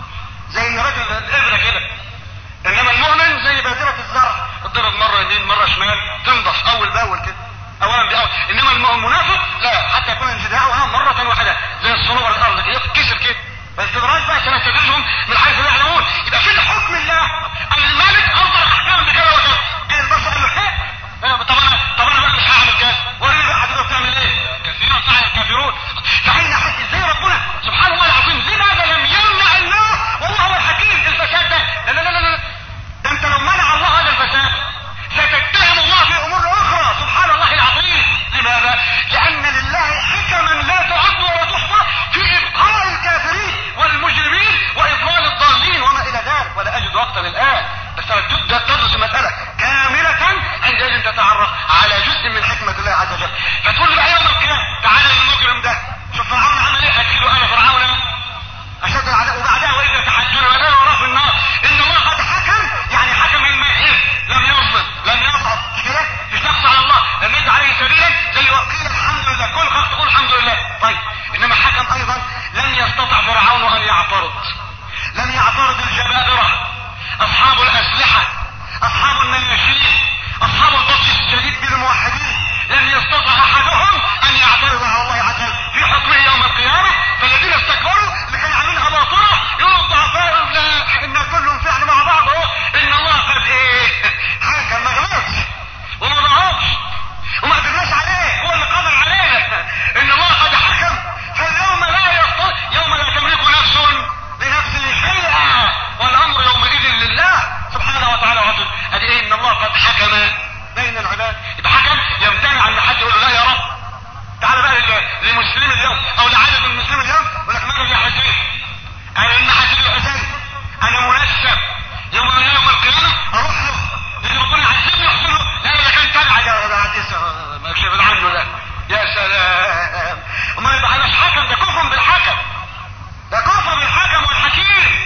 زي رجل الإبرة كده إنما المؤمن زي بادرة الزرع تضرب مرة يمين مرة شمال تنضف أول بأول كده أولا بأول إنما المنافق لا حتى يكون انفداعها مرة واحدة زي الصنوبر الأرض كده يتكسر كده فالاستدراج بقى سنستدرجهم من حيث لا يعلمون يبقى فين حكم الله أن الملك أصدر أحكام بكذا وكذا جاي البشر قال له ايه طب انا طب انا بقى مش هعمل كذا وريني بقى هتقدر تعمل ايه كثيرا فعل الكافرون فعين حد ازاي ربنا سبحان الله العظيم لماذا لم يمنع الله والله هو الحكيم الفساد ده لا لا لا لا ده انت لو منع الله هذا الفساد ستتهم الله في امور اخرى سبحان الله العظيم لماذا لان لله حكما لا تعد ولا تحصى في ابقاء الكافرين والمجرمين واضلال الضالين وما الى ذلك ولا اجد وقتا الان بس تبدا تدرس المساله كامله عندئذ تتعرف على جزء من حكمه الله عز وجل فتقول بقى يوم القيامه تعالى للمجرم ده شوف فرعون عمل ايه ادخلوا انا فرعون اشد العذاب وبعدها واذا تحجون ولا وراه في النار ان الله قد حكم يعني حكم الماهر لم يظلم لم يضعف مش كده مش نقص على الله لم يجد عليه سبيلا زي وقيل الحمد لله كل خلق تقول الحمد لله طيب انما حكم ايضا لم يستطع فرعون ان يعترض لم يعترض الجبابره اصحاب الاسلحه اصحاب النياشين اصحاب البطش الشديد بالموحدين لم يستطع احدهم ان يعترض على الله عز وجل في حكمه يوم القيامه فالذين استكبروا اللي كانوا عاملينها باطله يقولوا الضعفاء لا ان كلهم فعل مع بعض اهو ان الله قد ايه حكم ما غلطش وما ضعفش وما قدرناش عليه هو اللي قدر علينا ان الله قد حكم فاليوم لا يستطيع يوم لا تملك نفس لنفسه شيئا والامر يومئذ لله سبحانه وتعالى وعز ادي ايه ان الله قد حكم بين العباد يبقى حكم يمتنع ان حد يقول له لا يا رب تعال بقى للمسلمين اليوم او لعدد من المسلمين اليوم يقول لك ماذا يا حسين انا ان حسين الحسين انا منسب يوم يوم القيامه اروح له اللي ربنا يعذبني يحصل له لا ده كان تبع ده ده حديث ما يكشف عنه ده يا سلام وما يبقى مش حكم ده كفر بالحكم ده كفر بالحكم والحكيم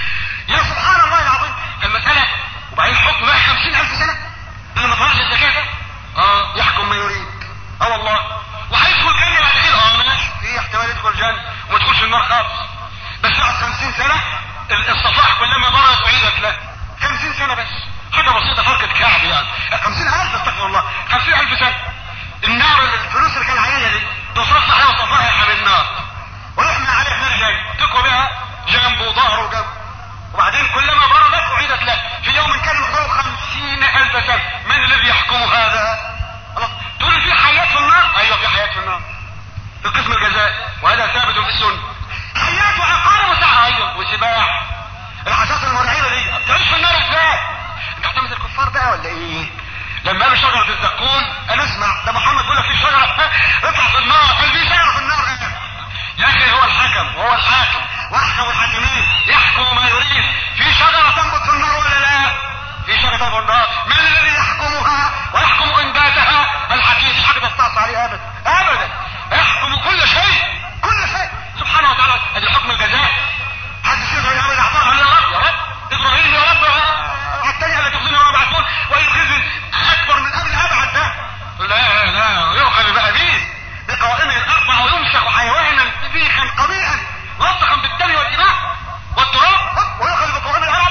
يا سبحان الله العظيم المسألة وبعدين حكم بقى خمسين ألف سنة اللي ما طلعش الزكاة ده اه يحكم ما يريد اه والله وهيدخل جنة بعد كده اه ماشي في احتمال يدخل الجنة وما يدخلش النار خالص بس بعد خمسين سنة الصفائح كلما مرت أعيدت له خمسين سنة بس حاجة بسيطة فرقة كعب يعني خمسين ألف استغفر الله خمسين ألف سنة النار الفلوس اللي كان عليها دي تصرف عليها صفائح من النار ونحن عليه نرجع تقوى بها جنبه وظهره وجنبه وبعدين كلما بردت اعيدت له في يوم كان مقداره خمسين الف سنة من الذي يحكم هذا خلاص تقول في حياة في النار ايوه في حياة في النار في قسم الجزاء وهذا ثابت في السنة حياة وعقارب وساعة ايوه وسباح الحساسة المرعبة دي تعيش في النار ازاي انت اعتمد الكفار بقى ولا ايه لما قالوا شجرة الزقوم قال اسمع ده محمد بيقول لك في شجرة اطلع في النار قال في شجرة في النار ايه يا اخي هو الحكم وهو الحاكم واحكم الحاكمين يحكم ما يريد في شجرة تنبت في النار ولا لا في شجرة تنبت في النار من الذي يحكمها ويحكم انباتها الحكيم مش حاجة تستعصى عليه ابدا ابدا يحكم كل شيء كل شيء سبحانه وتعالى ادي حكم الجزاء حد يقدر يعمل اعتراض عليه يا رب يا رب ابراهيم يا رب التانية اللي تخزني وما بعثون ويخزن اكبر من قبل ابعد ده لا لا يؤخذ بأبيه بقوائمه الاربعة ويمسك حيوانا ذبيحا قبيحا ملطخا بالدم والدماء والتراب ويؤخذ بقوائم الاربعة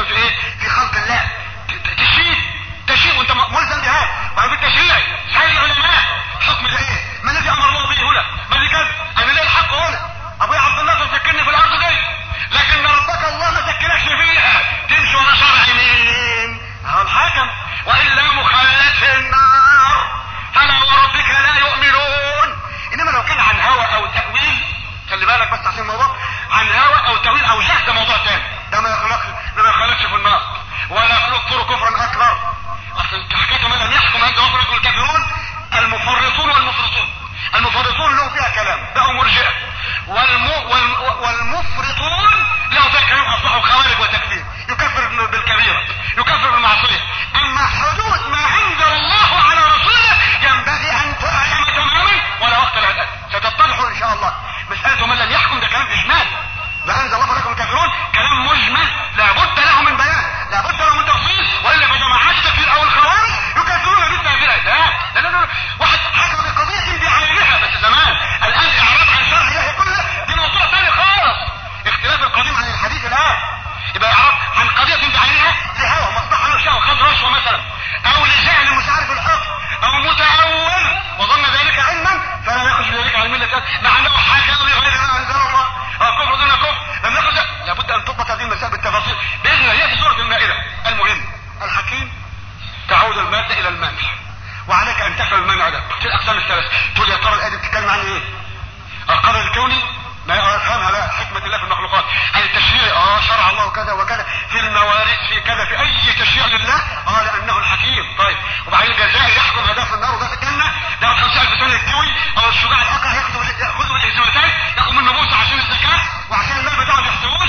تتكلم في ايه في خلق الله تشريع تشريع وانت ملزم بهذا وفي التشريع سائل العلماء حكم ده ايه ما الذي امر الله به هنا ما الذي كذا انا ليه الحق هنا ابويا عبد الله تسكنني في الارض دي لكن ربك الله ما سكنكش فيها تمشي ورا شرع مين هو الحاكم والا مخلد في النار فلا وربك لا يؤمنون انما لو كان عن هوى او تاويل خلي بالك بس عشان الموضوع عن هوى او تاويل او جهل ده موضوع تاني ده ما يخلقش ده ما يخلقش في النار ولا يخلق كفرا اكبر اصل حكايه ما لم يحكم عند وفرق الكافرون المفرطون والمفرطون المفرطون لهم فيها كلام بقوا مرجئه والم... والم... والمفرطون لهم فيها كلام اصبحوا خوارج وتكفير يكفر بالكبيره يكفر بالمعصيه اما حدود ما انزل الله على رسوله ينبغي ان تعلم تماما ولا وقت لها ستتضح ان شاء الله مساله من لم يحكم ده كلام اجمالي ما انزل الله فلكم كافرون كلام مجمل لابد له من بيان لابد له من تفصيل والا فجماعات التكفير او الخوارج يكفرون مثل هذه الايه لا لا لا واحد حكم بقضيه بعينها بس زمان الان اعراض عن شرع الله كله دي موضوع ثاني خالص اختلاف القديم عن الحديث الان يبقى اعراض عن قضيه بعينها لهوى مصلحه له شهوه خد رشوه مثلا او لجهل مش عارف الحكم او متاول وظن ذلك علما فلا يخرج ذلك عن المله مع انه حكم بغير ما انزل الله كفر دون كفر لم يخرج لابد ان تضبط هذه المسائل بالتفاصيل باذن الله هي في سوره المائده المهم الحكيم تعود الماده الى المنع وعليك ان تفهم المنع ده في الاقسام الثلاث تقول يا ترى الايه دي بتتكلم عن ايه؟ القدر الكوني ما افهمها بقى حكمة الله في المخلوقات عن التشريع اه شرع الله كذا وكذا في المواريث في كذا في اي تشريع لله اه لانه الحكيم طيب وبعدين الجزاء يحكم هذا في النار وده في الجنه ده 50000 سنه يستوي او الشجاع الاقرع ياخذوا ياخذوا الهزيمتين ياخذ منه موسى عشان الزكاه وعشان المال بتاعه ما يحسبوش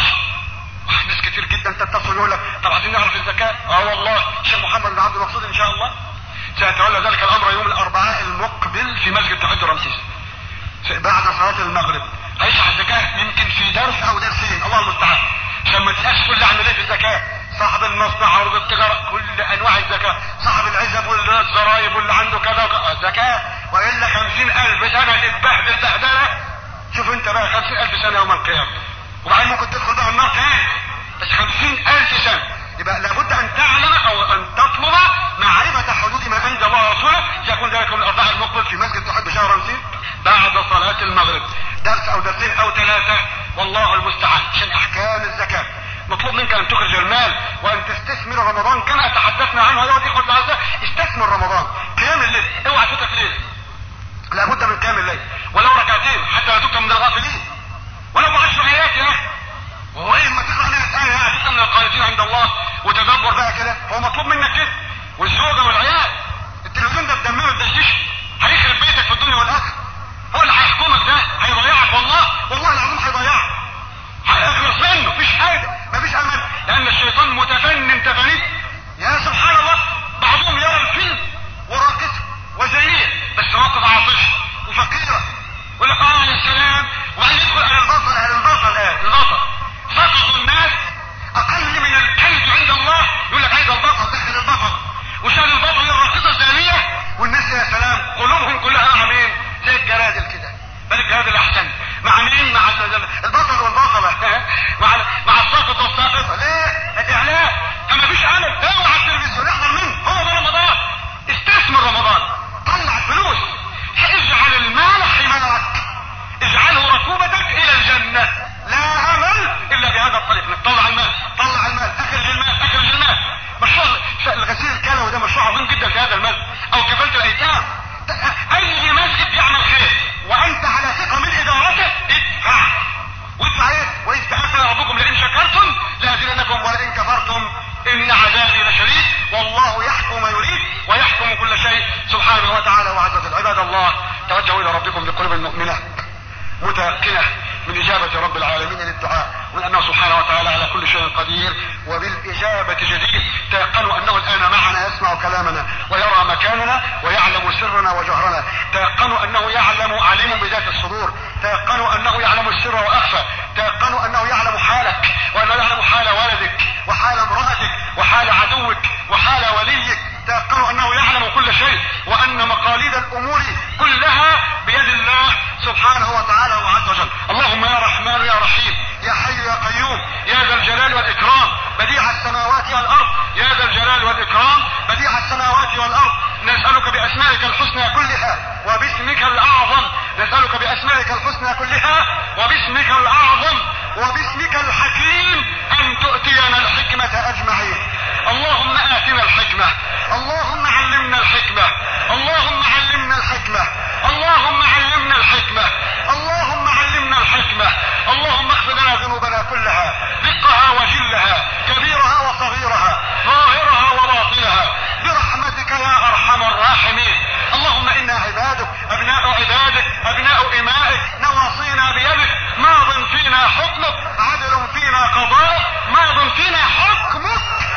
ناس كتير جدا تتصل يقول لك طب عايزين نعرف الزكاه اه والله الشيخ محمد بن عبد المقصود ان شاء الله سيتولى ذلك الامر يوم الاربعاء المقبل في مسجد توحيد رمسيس بعد صلاه المغرب هيشرح الزكاه يمكن في درس او درسين الله المستعان عشان ما تسالش كل عامل ايه في الزكاه صاحب المصنع عروض التجاره كل انواع الزكاه صاحب العزب والزرايب واللي عنده كذا وكذا زكاه والا خمسين الف سنه تتبهدل بهدله شوف انت بقى خمسين الف سنه يوم القيامه وبعدين ممكن تدخل بقى النار تاني بس خمسين الف سنه يبقى لابد ان تعلم او ان تطلب معرفة حدود ما انزل الله ورسوله سيكون ذلك من الاربعاء المقبل في مسجد تحب شهر رمسيس بعد صلاة المغرب درس او درسين او ثلاثة والله المستعان عشان احكام الزكاة مطلوب منك ان تخرج المال وان تستثمر رمضان كما تحدثنا عنه يا اخوة العزة استثمر رمضان قيام الليل اوعى تترك ليلة لابد من قيام الليل ولو ركعتين حتى لا تكتب من الغافلين ولو بعشر ايات يا اخي وهو ايه ما تقرا لنا ايه هتبقى من القانتين عند الله وتدبر بقى كده هو مطلوب منك كده والزوجه والعيال التلفزيون ده بدمه الدشدش هيخرب بيتك في الدنيا والاخره هو اللي هيحكمك ده هيضيعك والله والله العظيم هيضيعك هيخلص منه مفيش حاجه مفيش امل لان الشيطان متفنن تفانيت يا سبحان الله بعضهم يرى الفيلم وراقصه وزينيه بس موقف عاطفي وفقيره يقول لك اه يا سلام وبعدين يدخل على البطل على البطل ايه البطل سقط الناس اقل من الكلب عند الله يقول لك عايز البطل دخل البطل وشان البطل الراقصه الزانيه والناس يا سلام قلوبهم كلها مع مين؟ زي الجرادل كده بل الجرادل احسن مع مين؟ مع البطل والبطله مع مع الساقط والساقطه ليه؟ الاعلام فما فيش عمل اوعى التلفزيون احضر منه هو ده رمضان استثمر رمضان طلع الفلوس اجعل المال حمارك اجعله ركوبتك الى الجنه لا امل الا بهذا الطريق انك طلع المال طلع المال اخرج المال اخرج المال مشروع الغسيل الكلوي ده مشروع عظيم جدا في هذا المال او كفاله الايتام اي مسجد يعمل خير وانت على ثقه من ادارته ادفع وادفع ايه واذ تاذن ربكم لئن شكرتم لازيدنكم ولئن كفرتم ان عذابي لشديد والله يحكم ما يريد ويحكم كل شيء سبحانه وتعالى وعز وجل عباد الله توجهوا الى ربكم بقلوب المؤمنه متيقنه من إجابة رب العالمين للدعاء ومن أنه سبحانه وتعالى على كل شيء قدير وبالإجابة جدير تيقنوا أنه الآن معنا يسمع كلامنا ويرى مكاننا ويعلم سرنا وجهرنا تيقنوا أنه يعلم عليم بذات الصدور تيقنوا أنه يعلم السر وأخفى تيقنوا أنه يعلم حالك وأنه يعلم حال ولدك وحال امرأتك وحال عدوك وحال وليك تيقنوا أنه يعلم كل شيء وأن مقاليد الأمور كلها بيد الله سبحانه وتعالى وعز وجل اللهم يا رحمن يا رحيم يا حي يا قيوم يا ذا الجلال والإكرام بديع السماوات والارض يا ذا الجلال والاكرام بديع السماوات والارض نسالك باسمائك الحسنى كلها وباسمك الاعظم نسالك باسمائك الحسنى كلها وباسمك الاعظم وباسمك الحكيم ان تؤتينا الحكمه اجمعين اللهم اتنا الحكمه اللهم علمنا الحكمه اللهم علمنا الحكمه اللهم علمنا الحكمه اللهم علمنا الحكمه اللهم اغفر لنا ذنوبنا كلها دقها وجلها كبيرها وصغيرها ظاهرها وباطنها برحمتك يا ارحم الراحمين اللهم انا عبادك ابناء عبادك ابناء امائك نواصينا بيدك ماض فينا حكمك عدل فينا قضاء ماض فينا حكمك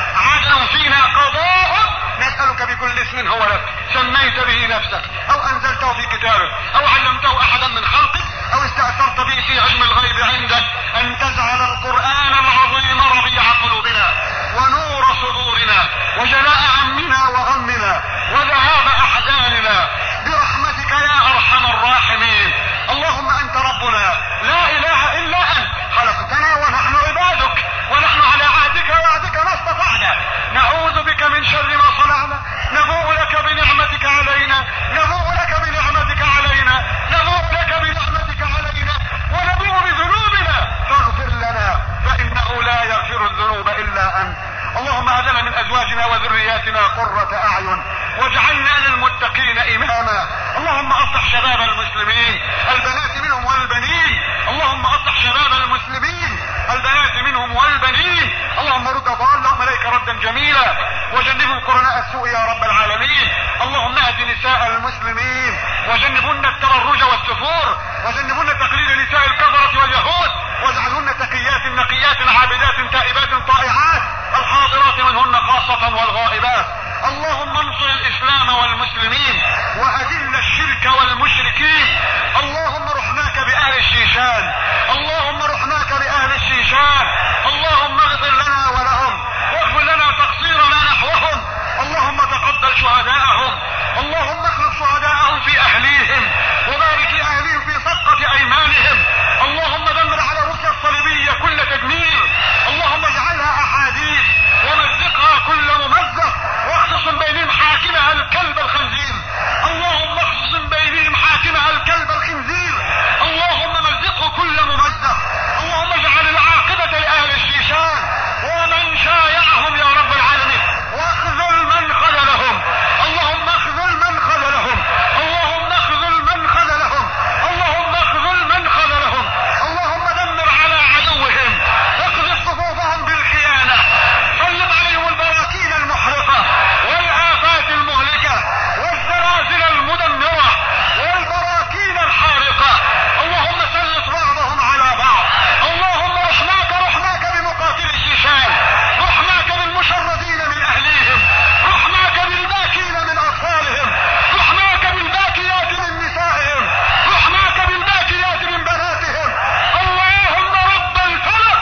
عدل فينا قضاءك نسألك بكل اسم هو لك سميت به نفسك او انزلته في كتابك او علمته احدا من خلقك او استأثرت به في علم الغيب عندك ان تجعل القرآن العظيم ربيع قلوبنا ونور صدورنا وجلاء همنا وغمنا وذهاب احزاننا برحمتك يا ارحم الراحمين اللهم انت ربنا لا اله الا انت خلقتنا ونحن عبادك ونحن على عهدك ووعدك ما استطعنا نعوذ بك من شر ما صنعنا نبوء لك بنعمتك علينا نبوء لك بنعمتك علينا نبوء لك بنعمتك علينا ونبوء بذنوبنا فاغفر لنا فانه لا يغفر الذنوب الا انت اللهم هب لنا من ازواجنا وذرياتنا قرة اعين واجعلنا للمتقين اماما اللهم اصلح شباب المسلمين البنات منهم والبنين اللهم اصلح شباب المسلمين البنات منهم والبنين اللهم رد ضالهم اليك ردا جميلا وجنبهم قرناء السوء يا رب العالمين اللهم اهد نساء المسلمين وجنبهن التبرج والسفور وجنبهن تقليد نساء الكفرة واليهود واجعلهن تقيات نقيات عابدات تائبات طائعات الحاضرات منهن خاصة والغائبات اللهم انصر الاسلام والمسلمين واذل الشرك والمشركين اللهم رحماك باهل الشيشان اللهم رحماك باهل الشيشان اللهم اغفر لنا ولهم واغفر لنا تقصيرنا نحوهم اللهم تقبل شهداءهم اللهم اخلص شهداءهم في اهليهم وبارك لاهليهم في صدقة ايمانهم اللهم دمر على روسيا الصليبية كل تدمير اللهم اجعلها احاديث ومزقها كل ممزق واخصص بينهم حاكمها الكلب الخنزير اللهم اخصص بينهم حاكمها الكلب الخنزير اللهم مزقه كل ممزق اللهم اجعل العاقبة لاهل الشيشان ومن شايعهم يا رب العالمين واخذل من خذلهم اللهم اخذل من خذلهم اللهم اخذل من خذلهم اللهم اخذل من خذلهم اللهم دمر على عدوهم اقذف صفوفهم بالخيانة سلط عليهم البراكين المحرقة والآفات المهلكة والزلازل المدمرة والبراكين الحارقة اللهم سلط بعضهم على بعض اللهم رحماك رحماك بمقاتل الشيشان رحماك بالمشردين من اهليهم رحماك بالباكين من اطفالهم رحماك بالباكيات من نسائهم رحماك بالباكيات من بناتهم اللهم رب الفلق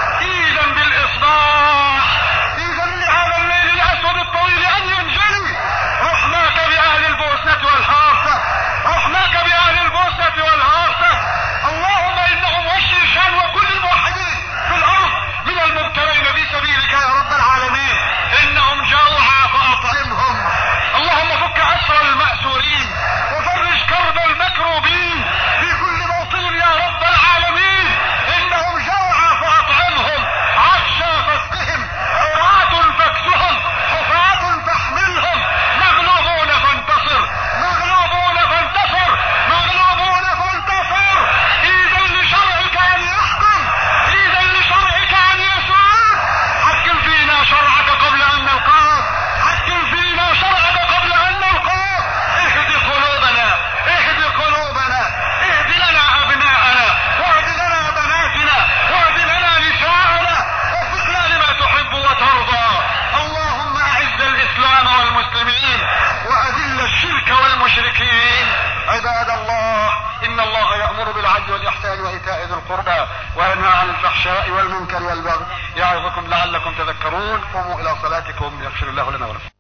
اذا بالاصباح اذا لهذا الليل الاسود الطويل ان ينجلي رحماك باهل البوسنة والهارسة رحماك باهل البوسنة والهارسة اللهم انهم والشيشان وكل الموحدين في الارض من المبتلين في سبيلك يا رب العالمين انهم جوعى فاطعمهم اللهم فك اسر المأسورين وفرج كرب المكروبين في كل موطن يا رب العالمين انهم جوعى فاطعمهم عطشى فاسقهم عراة فاكسهم حفاة فاحملهم مغلوبون فانتصر مغلوبون فانتصر مغلوبون فانتصر اذا لشرعك ان يحكم اذا لشرعك ان يسود حكم فينا شرعك قبل ان نلقاك حكم فينا شرعك قبل ان نلقاك اهد قلوبنا اهد قلوبنا اهد لنا ابناءنا واهد لنا بناتنا واهد لنا نساءنا وفقنا لما تحب وترضى اللهم اعز الاسلام والمسلمين واذل الشرك والمشركين عباد الله ان الله يامر بالعدل والاحسان وايتاء ذي القربى وينهى عن الفحشاء والمنكر والبغي يعظكم لعلكم تذكرون قوموا الى صلاتكم يغفر الله لنا ولكم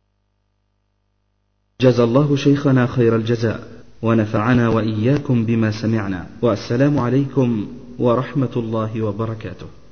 جزى الله شيخنا خير الجزاء ونفعنا وإياكم بما سمعنا والسلام عليكم ورحمة الله وبركاته